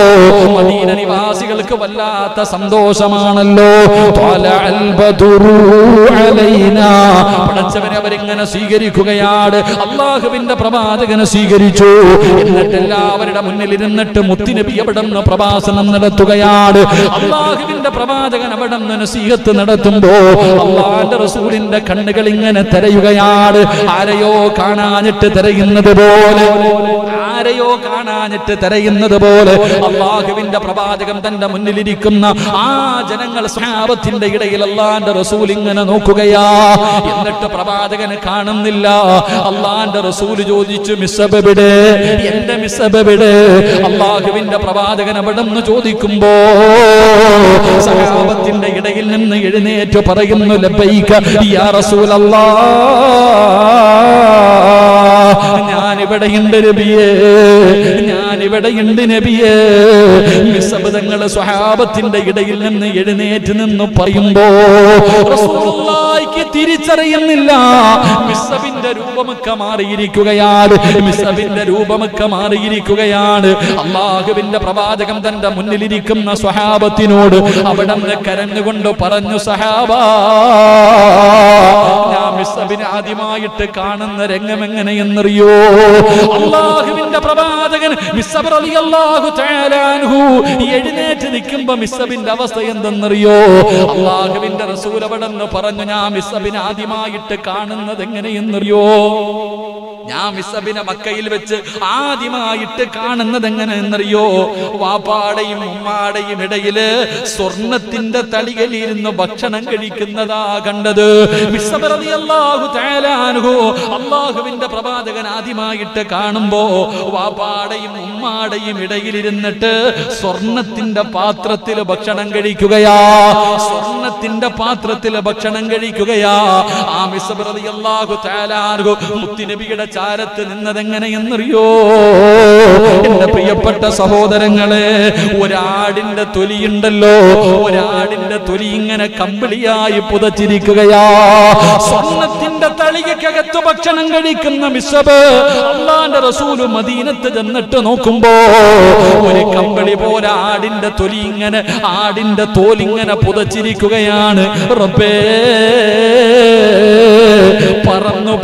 മദീന നിവാസികൾക്ക് വല്ലാത്ത സന്തോഷമാണല്ലോ ത്വലഅൽ ബദറു അലൈനാ. പടച്ചവനെ അവരിങ്ങനെ സ്വീകരിക്കുകയാണ് അള്ളാഹുവിന്റെ പ്രവാചകനെ സ്വീകരിച്ചു എന്നിട്ട് എല്ലാവരുടെ മുന്നിൽ ഇരുന്നിട്ട് മുത്തിനബി അവിടെ നിന്ന് പ്രഭാഷണം നടത്തുകയാണ് അള്ളാഹുവിന്റെ പ്രവാചകൻ അവിടെ നിന്ന് നസീഹത്ത് നടത്തുമ്പോ അള്ളാന്റെ റസൂലിന്റെ കണ്ണുകൾ ഇങ്ങനെ തെരയുകയാണ് ആരെയോ കാണാനിട്ട് തെരയുന്നത് പോലെ ആരെയോ കാണാനിട്ട് തെരയുന്നത് പോലെ അള്ളാഹുവിന്റെ പ്രവാചകൻ തന്റെ മുന്നിലിരിക്കുന്ന ആ ജനങ്ങൾ സ്വാപത്തിന്റെ ഇടയിൽ അള്ളാന്റെ റസൂൽ ഇങ്ങനെ നോക്കുകയാ എന്നിട്ട് പ്രവാചകന് കാണുന്നില്ല അള്ളാന്റെ റസൂൽ ചോദിച്ചു മിസ്സബിടെ എന്റെ മിസ്സബിടെ അള്ളാഹുവിന്റെ പ്രവാചകൻ അവിടെ നിന്ന് ചോദിക്കുമ്പോ സഹാബത്തിന്റെ ഇടയിൽ നിന്ന് എഴുന്നേറ്റ് പറയുന്നു ലബൈക യാ റസൂലല്ലാ ഞാൻ ഇവിടെയുണ്ട് നബിയേ ഞാൻ ഇവിടെയുണ്ട് നബിയേ മിസബദങ്ങളെ സ്വഹാബത്തിന്റെ ഇടയിൽ നിന്ന് എഴുന്നേറ്റ് നിന്ന് പറയുമ്പോ റസൂലുള്ളാഹിക്ക് തിരിച്ചറിയുന്നില്ല മിസബിന്റെ രൂപമൊക്കെ മാറിയിരിക്കുകയാണ് മിസബിന്റെ രൂപമൊക്കെ മാറിയിരിക്കുകയാണ് അള്ളാഹുവിന്റെ പ്രവാചകം തന്റെ മുന്നിലിരിക്കുന്ന സ്വഹാബത്തിനോട് അവിടെ നിന്ന് കരഞ്ഞുകൊണ്ട് പറഞ്ഞു സഹാബാ ഞാൻ മിസബിനെ ആദ്യമായിട്ട് കാണുന്ന രംഗം എങ്ങനെയെന്നറിയോ അള്ളാഹുവിന്റെ പ്രവാചകൻ മിസ്സബ് റളിയല്ലാഹു തആല അൻഹു എഴുന്നേറ്റ് നിൽക്കുമ്പോ മിസ്സബിന്റെ അവസ്ഥ എന്തെന്നറിയോ അള്ളാഹുവിന്റെ റസൂൽ അവിടെ നിന്ന് പറഞ്ഞു ഞാൻ മിസ്സബിനെ ആദ്യമായിട്ട് കാണുന്നത് എങ്ങനെയെന്നറിയോ ഞാൻ മിസ്സബിനെ മക്കയിൽ വെച്ച് ആദ്യമായിട്ട് കാണുന്നത് എങ്ങനെയെന്നറിയോ വാപ്പാടെയും ഉമ്മാടെയും ഇടയില് സ്വർണത്തിന്റെ തളികലിരുന്ന് ഭക്ഷണം കഴിക്കുന്നതാ കണ്ടത് മിസ്സബ് റളിയല്ലാഹു തആല അൻഹു അള്ളാഹുവിന്റെ പ്രവാചകൻ ആദ്യമായിട്ട് കാണുമ്പോ വാപ്പാടെയും ഉമ്മാടെയും ഇടയിലിരുന്നിട്ട് സ്വർണത്തിന്റെ പാത്രത്തിൽ ഭക്ഷണം കഴിക്കുകയാ സ്വർണത്തിന്റെ പാത്രത്തിൽ ഭക്ഷണം കഴിക്കുകയാ ആ മിസ്സബ് റളിയല്ലാഹു തആല അൻഹു മുത്തുനബിയുടെ ചാരത്ത് നിന്നതെങ്ങനെയെന്നറിയോ എന്റെ പ്രിയപ്പെട്ട സഹോദരങ്ങളെ ഒരാടിന്റെ തൊലിയുണ്ടല്ലോ ഒരാടിന്റെ തൊലി ഇങ്ങനെ കമ്പിളിയായി പുതച്ചിരിക്കുകയാ സ്വർണത്തിന്റെ തളികക്കകത്ത് ഭക്ഷണം കഴിക്കുന്ന മിസബ് അള്ളാന്റെ റസൂല് മദീനത്ത് ചെന്നിട്ട് നോക്കുമ്പോ ഒരു കമ്പിളി പോലെ ആടിന്റെ തൊലി ഇങ്ങനെ ആടിന്റെ തോലിങ്ങനെ പുതച്ചിരിക്കുകയാണ് റബ്ബേ പറന്നു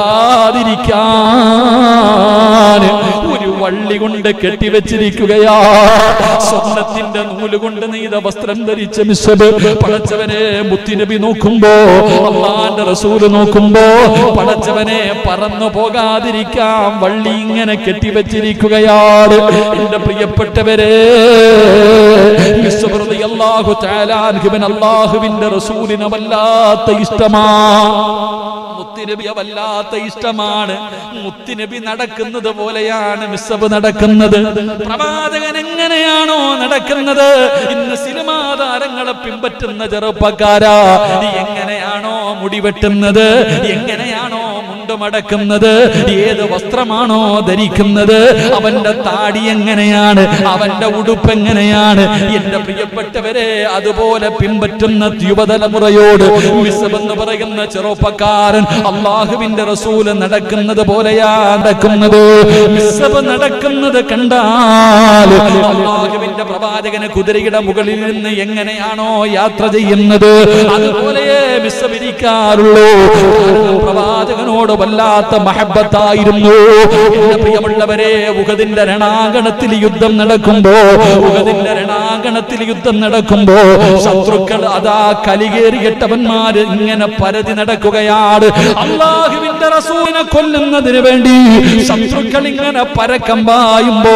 പോകാതിരിക്കാൻ ഒരു വള്ളി കൊണ്ട് കെട്ടിവെച്ചിരിക്കുകയാ സ്വർണത്തിന്റെ നൂല് കൊണ്ട് നെയ്ത വസ്ത്രം ധരിച്ച മിസ്സബ് പടച്ചവനെ മുത്തിനബി നോക്കുമ്പോ അള്ളാന്റെ റസൂല് നോക്കുമ്പോ പടച്ചവനെ പറന്നു പോകാതിരിക്കാൻ വള്ളി ഇങ്ങനെ കെട്ടിവെച്ചിരിക്കുകയാണ് എന്റെ പ്രിയപ്പെട്ടവരെ മിസ്സബ് റളിയല്ലാഹു തആല അൻഹുവിന് അള്ളാഹുവിന്റെ റസൂലിനെ വല്ലാത്ത ഇഷ്ടമാ മുത്തുനബിയെ വല്ലാത്ത ഇഷ്ടമാണ് മുത്തുനബി നടക്കുന്നത് പോലെയാണ് മിസ്സബ് നടക്കുന്നത് പ്രവാചകൻ എങ്ങനെയാണോ നടക്കുന്നത് ഇന്ന് സിനിമാ താരങ്ങളെ പിൻപറ്റുന്ന ചെറുപ്പക്കാരാ നീ എങ്ങനെയാണോ മുടി വെട്ടുന്നത് എങ്ങനെയാണോ മുണ്ട് മുണ്ടുമടക്കുന്നത് ഏത് വസ്ത്രമാണോ ധരിക്കുന്നത് അവന്റെ താടി എങ്ങനെയാണ് അവന്റെ ഉടുപ്പ് എങ്ങനെയാണ് എന്റെ പ്രിയപ്പെട്ടവരെ അതുപോലെ പിൻപറ്റുന്ന യുവതലമുറയോട് മിസ്സബ് എന്ന് പറയുന്ന ചെറുപ്പക്കാരൻ അള്ളാഹുവിന്റെ റസൂല് നടക്കുന്നത് പോലെയാ നടക്കുന്നത് മിസ്സബ് നടക്കുന്നത് കണ്ടാൽ അള്ളാഹുവിന്റെ പ്രവാചകന് കുതിരയുടെ മുകളിൽ നിന്ന് എങ്ങനെയാണോ യാത്ര ചെയ്യുന്നത് അതുപോലെയേ മിസ്സബ് ഇരിക്കാറുള്ളൂ കാരണം പ്രവാചകനോട് വല്ലാത്ത മഹബത്തായിരുന്നു എന്റെ പ്രിയമുള്ളവരെ ഉഹദിന്റെ രണാങ്കണത്തിൽ യുദ്ധം നടക്കുമ്പോ ഉഹദിന്റെ രണാങ്കണത്തിൽ യുദ്ധം നടക്കുമ്പോ ശത്രുക്കൾ അതാ കലികേറിയിട്ടവന്മാര് ഇങ്ങനെ പരതി നടക്കുകയാണ് അള്ളാഹുവിന്റെ റസൂലിനെ കൊല്ലുന്നതിന് വേണ്ടി ശത്രുക്കൾ ഇങ്ങനെ പരക്കം പായുമ്പോ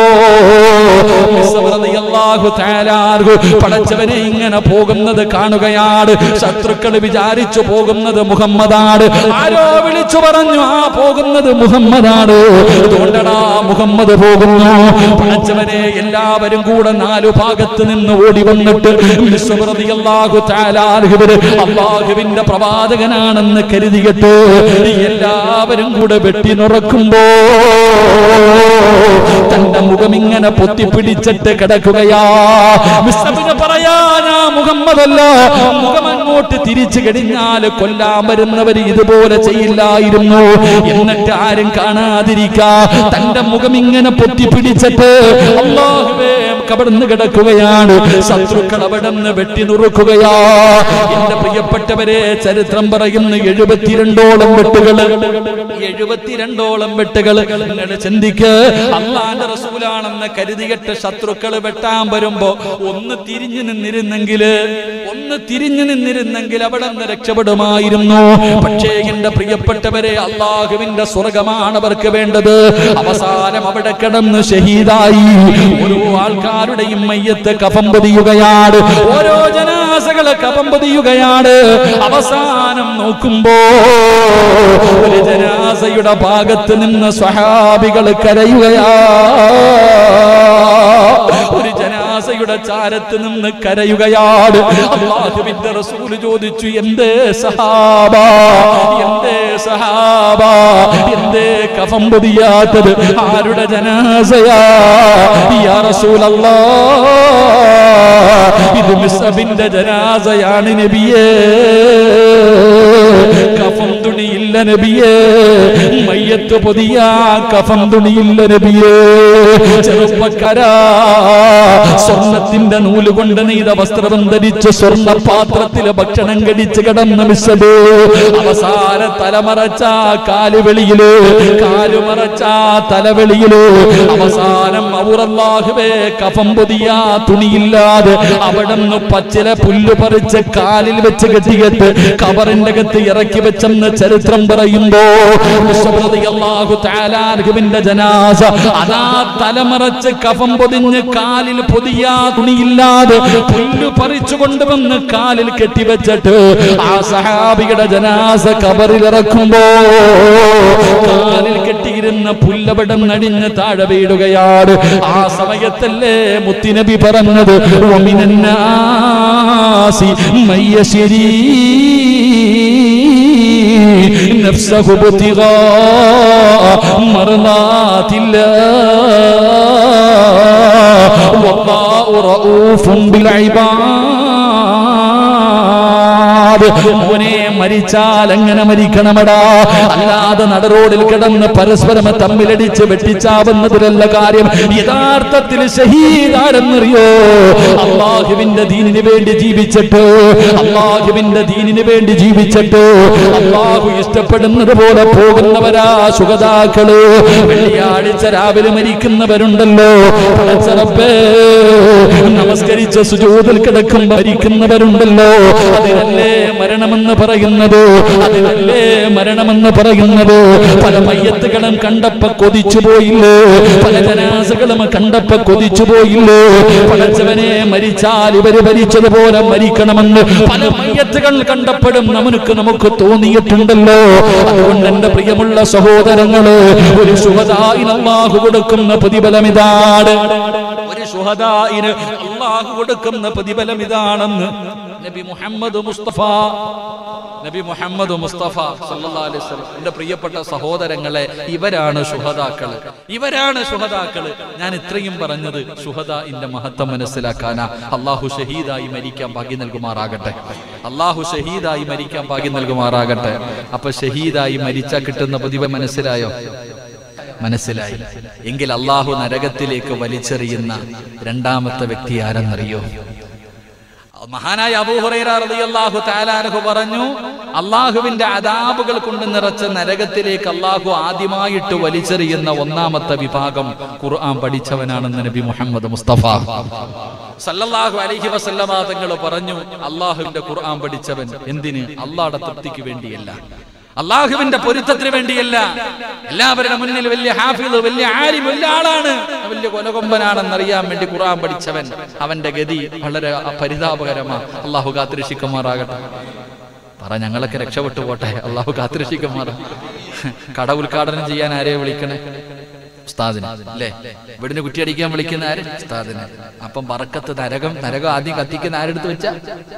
അല്ലാഹു തആലാർഹു പടച്ചവനെ ഇങ്ങനെ പോകുന്നത് കാണുകയാണ് ശത്രുക്കൾ വിചാരിച്ചു പോകുന്നത് മുഹമ്മദാണ് ആരോ വിളിച്ചു പറഞ്ഞു ആ പോകുന്നത് മുഹമ്മദാണ് അതുകൊണ്ടടാ മുഹമ്മദ് പോകുന്നു പടച്ചവനെ എല്ലാവരും കൂടെ നാലു ഭാഗത്ത് നിന്ന് ഓടി വന്നിട്ട് അല്ലാഹു തആലാർഹുവിന് അള്ളാഹുവിന്റെ പ്രവാചകനാണെന്ന് കരുതിയിട്ട് എല്ലാവരും കൂടെ വെട്ടി നുറക്കുമ്പോ തന്റെ മുഖം ഇങ്ങനെ പൊത്തിപ്പിടിച്ചിട്ട് കിടക്കുകയാ മിസ്സബിന് പറയാ ഞാൻ മുഹമ്മദല്ല മുഖം അങ്ങോട്ട് തിരിച്ചു കഴിഞ്ഞാൽ കൊല്ലാൻ വരുന്നവർ ഇതുപോലെ ചെയ്യില്ലായിരുന്നു എന്നിട്ട് ആരും കാണാതിരിക്കാ തന്റെ മുഖം ഇങ്ങനെ പൊത്തിപ്പിടിച്ചിട്ട് അള്ളാഹുവേ കടന്ന് കിടക്കുകയാണ് ശത്രുക്കൾ അവിടെ നിന്ന് വെട്ടി നുറുക്കുകയാ എന്റെ പ്രിയപ്പെട്ടവരെ ചരിത്രം പറയുന്ന എഴുപത്തിരണ്ടോളം വെട്ടുകൾ എഴുപത്തിരണ്ടോളം വെട്ടുകൾ നിങ്ങൾ ചിന്തിക്ക് അള്ളാന്റെ റസൂലാണെന്ന് കരുതികെട്ട് ശത്രുക്കൾ വെട്ടാൻ വരുമ്പോ ഒന്ന് തിരിഞ്ഞു നിന്നിരുന്നെങ്കില് ഒന്ന് തിരിഞ്ഞു നിന്നിരുന്നെങ്കിൽ അവിടെ നിന്ന് രക്ഷപ്പെടുമായിരുന്നു പക്ഷേ എന്റെ പ്രിയപ്പെട്ടവരെ അള്ളാഹുവിന്റെ സ്വർഗമാണ് അവർക്ക് വേണ്ടത് അവസാനം അവിടെ കിടന്ന് ഷഹീദായി ഓരോ ആൾക്കാരുടെയും മയ്യത്ത് കഫം പൊതിയുകയാണ് ഓരോ ജനാസകളെ കഫം പൊതിയുകയാണ് അവസാനം നോക്കുമ്പോ ഒരു ജനാസയുടെ ഭാഗത്ത് നിന്ന് സ്വഹാബികൾ കരയുകയാ ഒരു ജനാസയുടെ ചാരത്ത് നിന്ന് കരയുകയാണ് അള്ളാഹുവിന്റെ റസൂല് ചോദിച്ചു എന്തേ സഹാബ എന്തേ സഹാബ എന്തേ കഫം പൊതിയാത്തത് ആരുടെ ജനാസയാ യാ റസൂലല്ലാ ഇത് മിസ്സബിന്റെ ജനാസയാണ് നബിയേ കഫം തുണിയില്ല നബിയേ മയ്യത്ത് പൊതിയ കഫം തുണിയില്ല നബിയേ ചെറുപ്പക്കാരാ സ്വർണത്തിന്റെ നൂല് കൊണ്ട് നെയ്ത വസ്ത്രം ധരിച്ച് സ്വർണ്ണ പാത്രത്തില് ഭക്ഷണം കടിച്ച് കിടന്ന മിസ്സബ് അവസാന തലമറച്ച കാലുവെളിയില് കാലുമറച്ച തലവെളിയില് അവസാനം ഔറല്ലാഹുവേ കഫം പൊതിയ തുണിയില്ലാതെ അവിടെ നിന്ന് പച്ചില പുല്ല് പറിച്ച് കാലിൽ വെച്ച് കെട്ടിയിട്ട് കബറിന്റെ അകത്ത് ഇറക്കി വെച്ചെന്ന് ചരിത്രം പറയുമ്പോ അള്ളാഹു താലാർഹുവിന്റെ ജനാസ അതാ തലമറച്ച് കഫം പൊതിഞ്ഞ് കാലിൽ പൊതിയാ തുണിയില്ലാതെ പുല്ല് പറിച്ചു കൊണ്ടുവന്ന് കാലിൽ കെട്ടിവെച്ചിട്ട് ആ സഹാബിയുടെ ജനാസ കബറിൽ ഇറക്കുമ്പോ കാലിൽ കെട്ടിയിരുന്ന പുല്ലപടം നടിഞ്ഞ് താഴെ വീടുകയാണ് ആ സമയത്തല്ലേ മുത്തിനബി പറഞ്ഞത് ഒമിനന്നാസി മയ്യശരീ نفسه ابتغاء مرضات الله والله رؤوف بالعباد മോനെ മരിച്ചാൽ എങ്ങനെ മരിക്കണമടാ അല്ലാതെ നടറോഡിൽ കിടന്ന് പരസ്പരം തമ്മിലടിച്ച് വെട്ടിച്ചാവുന്നതിലല്ല കാര്യം യഥാർത്ഥത്തിൽ ഷഹീദാരെന്നറിയോ അള്ളാഹുവിന്റെ ദീനിന് വേണ്ടി ജീവിച്ചിട്ട് അള്ളാഹുവിന്റെ ദീനിന് വേണ്ടി ജീവിച്ചിട്ട് അള്ളാഹു ഇഷ്ടപ്പെടുന്നത് പോലെ പോകുന്നവരാ സുഗതാക്കള് വെള്ളിയാഴ്ച രാവിലെ മരിക്കുന്നവരുണ്ടല്ലോ പടച്ചറപ്പേ നമസ്കരിച്ച സുജൂതിൽ കിടക്കും മരിക്കുന്നവരുണ്ടല്ലോ അതിനല്ലേ മരണമെന്ന് പറയുന്നത് അതിനല്ലേ മരണമെന്ന് പറയുന്നത് പല മയ്യത്തുകളും കണ്ടപ്പോ കൊതിച്ചു പോയില്ലേ പല ജനാസകളും കണ്ടപ്പോ കൊതിച്ചു പോയില്ലേ പടച്ചവനെ മരിച്ചാൽ ഇവര് മരിച്ചതുപോലെ മരിക്കണമെന്ന് പല മയ്യത്തുകൾ കണ്ടപ്പോഴും നമുക്ക് നമുക്ക് തോന്നിയിട്ടുണ്ടല്ലോ അതുകൊണ്ട് എന്റെ പ്രിയമുള്ള സഹോദരങ്ങള് ഒരു ശുഭതായി അള്ളാഹു കൊടുക്കുന്ന പ്രതിഫലം ഇതാണ് ഒരു ശുഹദായിന് അള്ളാഹു കൊടുക്കുന്ന പ്രതിഫലം ഇതാണെന്ന് നബി മുഹമ്മദ് മുസ്തഫ നബി മുഹമ്മദ് മുസ്തഫ സല്ലല്ലാഹു അലൈഹി വസല്ലം എന്റെ പ്രിയപ്പെട്ട സഹോദരങ്ങളെ ഇവരാണ് ശുഹദാക്കള് ഇവരാണ് ശുഹദാക്കള് ഞാൻ ഇത്രയും പറഞ്ഞത് ശുഹദാഇന്റെ മഹത്വം മനസ്സിലാക്കാനാ അള്ളാഹു ഷഹീദായി മരിക്കാൻ ഭാഗ്യം നൽകുമാറാകട്ടെ അള്ളാഹു ഷഹീദായി മരിക്കാൻ ഭാഗ്യം നൽകുമാറാകട്ടെ അപ്പൊ ഷഹീദായി മരിച്ചാൽ കിട്ടുന്ന പ്രതിഫലം മനസ്സിലായോ മനസ്സിലായി എങ്കിൽ അള്ളാഹു നരകത്തിലേക്ക് വലിച്ചെറിയുന്ന രണ്ടാമത്തെ വ്യക്തി ആരെന്നറിയോ മഹാനായ അബൂഹുറൈറ റളിയല്ലാഹു തആലാനഹു പറഞ്ഞു അള്ളാഹുവിന്റെ അദാബുകൾ കൊണ്ട് നിറച്ച നരകത്തിലേക്ക് അള്ളാഹു ആദ്യമായിട്ട് വലിച്ചെറിയുന്ന ഒന്നാമത്തെ വിഭാഗം ഖുർആൻ പഠിച്ചവനാണെന്ന് നബി മുഹമ്മദ് മുസ്തഫ സല്ലല്ലാഹു അലൈഹി വസല്ലമ തങ്ങൾ പറഞ്ഞു അള്ളാഹുവിന്റെ ഖുർആൻ പഠിച്ചവൻ എന്തിന് അള്ളാഹുടെ തൃപ്തിക്ക് വേണ്ടിയല്ല അള്ളാഹുവിന്റെ പൊരുത്തത്തിന് വേണ്ടിയല്ല എല്ലാവരുടെ മുന്നിൽ വലിയ ഹാഫിദ് വലിയ ആരി വലിയ ആളാണ് വലിയ കൊലകൊമ്പനാണെന്ന് അറിയാൻ വേണ്ടി ഖുർആൻ പഠിച്ചവൻ അവന്റെ ഗതി വളരെ പരിതാപകരമാ അള്ളാഹു കാത്തിരക്ഷിക്കുമാറാകട്ടെ പറ ഞങ്ങളൊക്കെ രക്ഷപ്പെട്ടു പോട്ടെ അള്ളാഹു കാത്തിരക്ഷിക്കുമാറ കട ഉദ്ഘാടനം ചെയ്യാൻ ആരെയെ വിളിക്കണേ ഉസ്താദിനെ അല്ലേ ഇവിടുന്ന് കുറ്റിയടിക്കാൻ വിളിക്കുന്ന ആര് ഉസ്താദിനെ അപ്പം പറക്കത്ത് നരകം നരകം ആദ്യം കത്തിക്കുന്ന ആരെടുത്ത് വെച്ചാ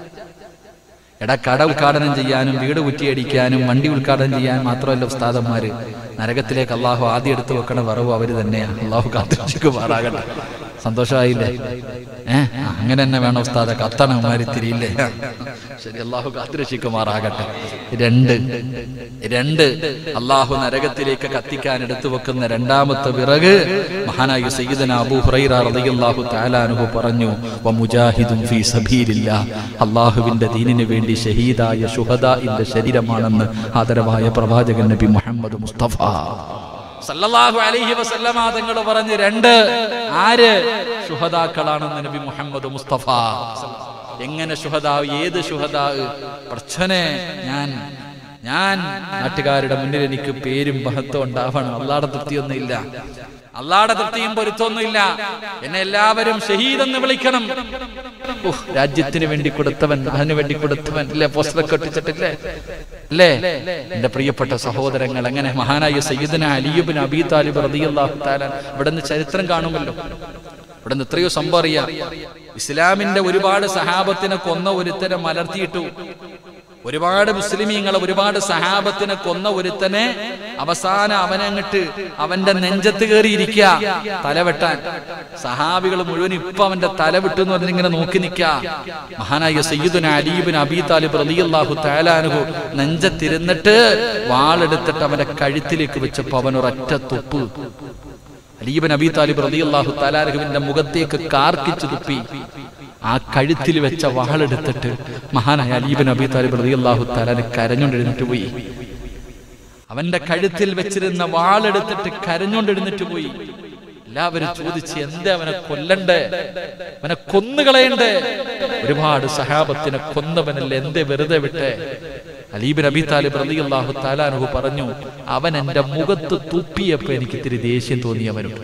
എടാ കട ഉദ്ഘാടനം ചെയ്യാനും വീട് കുറ്റിയടിക്കാനും വണ്ടി ഉദ്ഘാടനം ചെയ്യാൻ മാത്രമല്ല ഉസ്താദന്മാര് നരകത്തിലേക്ക് അള്ളാഹു ആദ്യം എടുത്തു വെക്കണ വറവ് അവര് തന്നെയാണ് അള്ളാഹു കാത്തിരിക്കുമാറാകട്ടെ സന്തോഷമായില്ലേ ഏഹ് അങ്ങനെ തന്നെ വേണം ഉസ്താദെ കത്തണമാരി തിരിയില്ലേ ശരി അള്ളാഹു കാത്തിരക്ഷിക്കുമാറാകട്ടെ രണ്ട് രണ്ട് അള്ളാഹു നരകത്തിലേക്ക് കത്തിക്കാൻ എടുത്തു വെക്കുന്ന രണ്ടാമത്തെ വിറക് മഹാനായ സയ്യിദന അബൂ ഹുറൈറ റളിയല്ലാഹു തആലാനുഹു പറഞ്ഞു വമുജാഹിദുൻ ഫീ സബീലില്ലാ അള്ളാഹുവിന്റെ ദീനിന് വേണ്ടി ഷഹീദായ ശുഹദാഇന്റെ ശരീരമാണെന്ന് ആദരവായ പ്രവാചകൻ നബി മുഹമ്മദ് മുസ്തഫ സല്ലല്ലാഹു അലൈഹി വസല്ലമ തങ്ങൾ പറഞ്ഞു രണ്ട് ആര് ശുഹദാക്കളാണെന്ന് നബി മുഹമ്മദ് മുസ്തഫ എങ്ങനെ ശുഹദാവ് ഏത് ശുഹദാവ് പ്രച്ഛനെ ഞാൻ ഞാൻ നാട്ടുകാരുടെ മുന്നിൽ എനിക്ക് പേരും മഹത്വം ഉണ്ടാവണം അള്ളാടെ തൃപ്തിയൊന്നുമില്ല അള്ളാടെ തൃപ്തിയും പൊരുത്തൊന്നുമില്ല എന്നെ എല്ലാവരും ഷഹീദ് എന്ന് വിളിക്കണം ഉഹ്, രാജ്യത്തിന് വേണ്ടി കൊടുത്തവൻ അതിനു വേണ്ടി കൊടുത്തവൻ അല്ലേ പോസ്റ്ററൊക്കെ ഒട്ടിച്ചിട്ടില്ലേ അല്ലേ എന്റെ പ്രിയപ്പെട്ട സഹോദരങ്ങൾ അങ്ങനെ മഹാനായ സയ്യിദന അലിയുബിൻ അബി താലിബ് റളിയല്ലാഹു തആല ഇവിടെ നിന്ന് ചരിത്രം കാണുമല്ലോ ഇവിടെ നിന്ന് എത്രയോ സംഭവം അറിയാം ഇസ്ലാമിന്റെ ഒരുപാട് സഹാബത്തിനെ കൊന്ന ഒരുത്തനെ മലർത്തിയിട്ടു ഒരുപാട് മുസ്ലിമീങ്ങളെ ഒരുപാട് സഹാബത്തിനെ കൊന്ന ഒരുത്തനെ അവസാനം അവനങ്ങട്ട് അവന്റെ നെഞ്ചത്ത് കയറിയിരിക്കുക തലവെട്ടാൻ സഹാബികൾ മുഴുവൻ ഇപ്പൊ അവന്റെ തല വിട്ടു എന്ന് പറഞ്ഞിങ്ങനെ നോക്കി നിൽക്ക മഹാനായ സയ്യിദുന അലീബിൻ അബി താലിബ് റളിയല്ലാഹു തആലാനുഹു നെഞ്ചത്തിരുന്നിട്ട് വാളെടുത്തിട്ട് അവന്റെ കഴുത്തിലേക്ക് വെച്ചപ്പോ അവൻ ഒരൊറ്റ തുപ്പ് അലീബൻ അബി താലിബ് റളിയല്ലാഹു തആലാനുഹുവിന്റെ മുഖത്തേക്ക് കാർക്കിച്ചു തുപ്പി ആ കഴുത്തിൽ വെച്ച വാളെടുത്തിട്ട് മഹാനായ അലീബൻ അബി താലിബ് റളിയല്ലാഹു തആലാന് കരഞ്ഞുകൊണ്ടിരുന്നിട്ട് പോയി അവന്റെ കഴുത്തിൽ വെച്ചിരുന്ന വാളെടുത്തിട്ട് കരഞ്ഞുകൊണ്ടിരുന്നിട്ട് പോയി എല്ലാവരും ചോദിച്ച് എന്താ അവനെ കൊല്ലണ്ടേ അവനെ കൊന്നുകളയണ്ടേ ഒരുപാട് സഹാബത്തിനെ കൊന്നവനല്ലേ എന്തേ വെറുതെ വിട്ടേ അലീബിൻ അബി താലിബ് റളിയല്ലാഹു തആലാനുഹു പറഞ്ഞു അവൻ എന്റെ മുഖത്ത് തുപ്പിയപ്പോ എനിക്ക് ഇത്തിരി ദേഷ്യം തോന്നി അവനോട്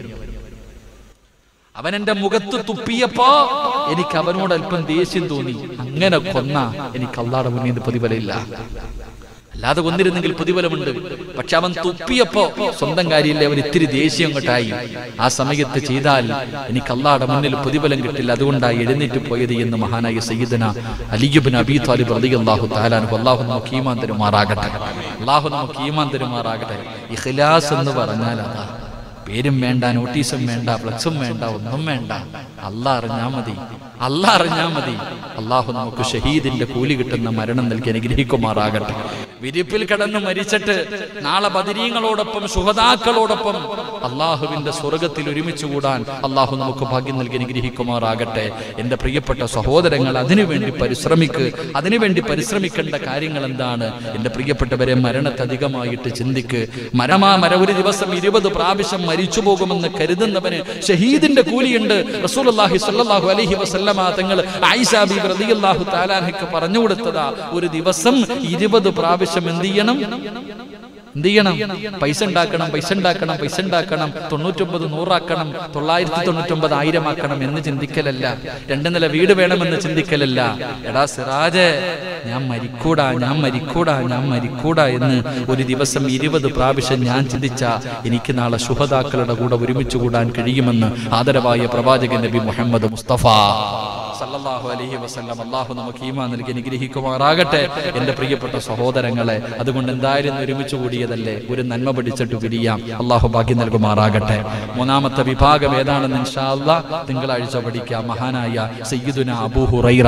അവൻ എന്റെ മുഖത്ത് തുപ്പിയപ്പോ എനിക്ക് അവനോട് അല്പം ദേഷ്യം തോന്നി അങ്ങനെ കൊന്ന എനിക്ക് അള്ളാടെ മുന്നിൽ നിന്ന് പ്രതിഫലമില്ല അല്ലാതെ കൊന്നിരുന്നെങ്കിൽ പ്രതിഫലമുണ്ട് പക്ഷെ അവൻ തുപ്പിയപ്പോ സ്വന്തം കാര്യമില്ല അവൻ ഇത്തിരി ദേഷ്യം അങ്ങോട്ടായി ആ സമയത്ത് ചെയ്താൽ എനിക്ക് അള്ളാടെ മുന്നിൽ പ്രതിഫലം കിട്ടില്ല അതുകൊണ്ടായി എഴുന്നേറ്റ് പോയത് എന്ന് മഹാനായ സയ്യിദന അലിയുബിൻ അബി താലിബ് അലി അള്ളാഹു താലാനു അള്ളാഹു നമുക്ക് ഈമാൻ തരുമാറാകട്ടെ അള്ളാഹു നമുക്ക് ഈമാൻ തരുമാറാകട്ടെ ഇഖ്ലാസ് എന്ന് പറഞ്ഞാൽ അതാ പേരും വേണ്ട നോട്ടീസും വേണ്ട ഫ്ലക്സും വേണ്ട ഒന്നും വേണ്ട അല്ല അറിഞ്ഞാ മതി അല്ല അറിഞ്ഞാ മതി അള്ളാഹു നമുക്ക് ഷഹീദിന്റെ കൂലി കിട്ടുന്ന മരണം നൽകി അനുഗ്രഹിക്കുമാറാകട്ടെ വിരിപ്പിൽ കിടന്ന് മരിച്ചിട്ട് നാളെ ബദിരീങ്ങളോടൊപ്പം സുഹതാക്കളോടൊപ്പം അള്ളാഹുവിന്റെ സ്വർഗത്തിൽ ഒരുമിച്ച് കൂടാൻ അള്ളാഹു നമുക്ക് ഭാഗ്യം നൽകി അനുഗ്രഹിക്കുമാറാകട്ടെ എന്റെ പ്രിയപ്പെട്ട സഹോദരങ്ങൾ അതിനുവേണ്ടി പരിശ്രമിക്ക് അതിനുവേണ്ടി പരിശ്രമിക്കേണ്ട കാര്യങ്ങൾ എന്താണ് എന്റെ പ്രിയപ്പെട്ടവരെ മരണത്തെ അധികമായിട്ട് ചിന്തിക്ക് മരമാ മര ഒരു ദിവസം ഇരുപത് പ്രാവശ്യം മരിച്ചു പോകുമെന്ന് കരുതുന്നവന് ഷഹീദിന്റെ കൂലിയുണ്ട് റസൂലുള്ളാഹി സ്വല്ലല്ലാഹു അലൈഹി വസല്ലമ തങ്ങൾ ആയിഷ ബീബി റളിയല്ലാഹു തആലാഹയ്ക്ക് പറഞ്ഞു കൊടുത്തതാ ഒരു ദിവസം ഇരുപത് പ്രാവശ്യം എന്ത് ചെയ്യണം എന്ത് ചെയ്യണം പൈസ ഉണ്ടാക്കണം പൈസ ഉണ്ടാക്കണം പൈസ ഉണ്ടാക്കണം തൊണ്ണൂറ്റൊമ്പത് നൂറാക്കണം തൊള്ളായിരത്തി തൊണ്ണൂറ്റൊമ്പത് ആയിരം ആക്കണം എന്ന് ചിന്തിക്കലല്ല രണ്ടു നില വീട് വേണമെന്ന് ചിന്തിക്കലല്ല എടാ സിറാജ് ഞാൻ മരിക്കൂടാ ഞാൻ മരിക്കൂടാ ഞാൻ മരിക്കൂടാ എന്ന് ഒരു ദിവസം ഇരുപത് പ്രാവശ്യം ഞാൻ ചിന്തിച്ച എനിക്ക് നാളെ ശുഹതാക്കളുടെ കൂടെ ഒരുമിച്ച് കൂടാൻ കഴിയുമെന്ന് ആദരവായ പ്രവാചകൻ നബി മുഹമ്മദ് മുസ്തഫ സല്ലല്ലാഹു അലൈഹി വസല്ലം അള്ളാഹു നമുക്ക് ഈമാൻ നൽകി അനുഗ്രഹിക്കുമാറാകട്ടെ എൻ്റെ പ്രിയപ്പെട്ട സഹോദരങ്ങളെ അതുകൊണ്ട് എന്തായാലും ഒരുമിച്ച് കൂടിയതല്ലേ ഒരു നന്മ പിടിച്ചിട്ട് പിരിയാം അള്ളാഹു ഭാഗ്യം നൽകുമാറാകട്ടെ മൂന്നാമത്തെ വിഭാഗം ഏതാണെന്ന് ഇൻഷാ അല്ലാ തിങ്കളാഴ്ച പഠിക്കാം മഹാനായ സയ്യിദുന അബൂ ഹുറൈറ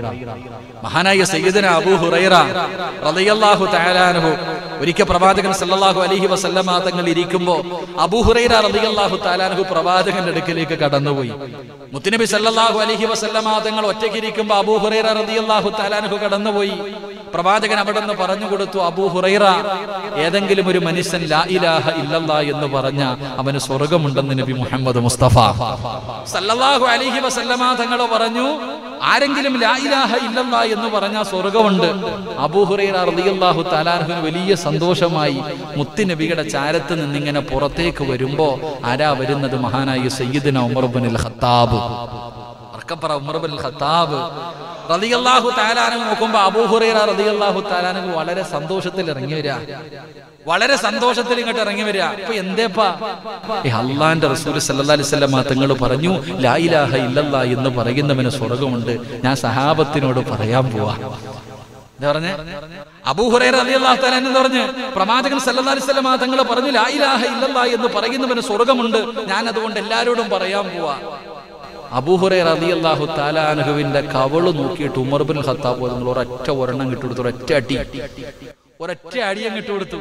മഹാനായ സയ്യിദുന അബൂ ഹുറൈറ റളിയല്ലാഹു തആല അൻഹു ഒരിക്കൽ പ്രവാചകൻ സല്ലല്ലാഹു അലൈഹി വസല്ലമ തങ്ങൾ ഇരിക്കുമ്പോൾ അബൂ ഹുറൈറ റളിയല്ലാഹു തആല അൻഹു പ്രവാചകന്റെ അടുക്കലേക്ക് കടന്നുപോയി മുത്തുനബി സല്ലല്ലാഹു അലൈഹി വസല്ലമ തങ്ങൾ ഒറ്റയ്ക്ക് ഇരിക്കുമ്പോൾ അബൂ ഹുറൈറ റളിയല്ലാഹു തആല അൻഹു കടന്നുപോയി പ്രവാചകൻ അവിടെ നിന്ന് പറഞ്ഞു കൊടുത്തു അബൂ ഹുറൈറ ഏതെങ്കിലും ഒരു മനുഷ്യൻ ലാ ഇലാഹ ഇല്ലല്ലാ എന്ന് പറഞ്ഞ അവന് സ്വർഗമുണ്ടെന്ന് നബി മുഹമ്മദ് മുസ്തഫ സല്ലല്ലാഹു അലൈഹി വസല്ലമ തങ്ങൾ പറഞ്ഞു ആരെങ്കിലും ലാ ഇലാഹ ഇല്ലല്ലാ എന്ന് പറഞ്ഞാൽ സ്വർഗമുണ്ട് അബൂ ഹുറൈറ റളിയല്ലാഹു തആലാഹുവിന് വലിയ സന്തോഷമായി മുത്തുനബിയുടെ ചാരത്ത് നിന്നിങ്ങനെ പുറത്തേക്ക് വരുമ്പോ ആരാ വരുന്നത് മഹാനായ സയ്യിദുന ഉമർ ഇബ്നുൽ ഖത്താബ് അർക്കപ്പറ ഉമർ ഇബ്നുൽ ഖത്താബ് റളിയല്ലാഹു തആലാനെ നോക്കുമ്പോ അബൂ ഹുറൈറ റളിയല്ലാഹു തആലാനെ വളരെ സന്തോഷത്തിൽ ഇറങ്ങി വരിക വളരെ സന്തോഷത്തിൽ ഇങ്ങോട്ട് ഇറങ്ങി വരിക അപ്പൊ എന്തേപ്പാ ഈ അള്ളാന്റെ റസൂൽ സല്ലല്ലാഹു അലൈഹി വസല്ലം തങ്ങൾ പറഞ്ഞു ലാ ഇലാഹ ഇല്ലല്ലാ എന്ന് പറയുന്നവന് സ്വർഗമുണ്ട് ഞാൻ സഹാബത്തിനോട് പറയാൻ പോവാ എന്താ പറഞ്ഞേ അബൂഹുറൈറ റളിയല്ലാഹു തആല എന്ന് പറഞ്ഞു പ്രവാചകൻ സല്ലല്ലാഹു അലൈഹി വസല്ലം തങ്ങൾ പറഞ്ഞു ലാ ഇലാഹ ഇല്ലല്ലാ എന്ന് പറയുന്നവന് സ്വർഗമുണ്ട് ഞാൻ അതുകൊണ്ട് എല്ലാവരോടും പറയാൻ പോവാ അബൂഹുറൈ റളിയല്ലാഹു താലാനുഹുവിന്റെ കവള് നോക്കിയിട്ട് ഉമർ ബിൻ ഖത്താബ് നിങ്ങൾ ഒരൊറ്റ ഒരെണ്ണം കിട്ടുകൊടുത്തു ഒരൊറ്റ അടി ഒരൊറ്റ അടിയം കിട്ടുകൊടുത്തു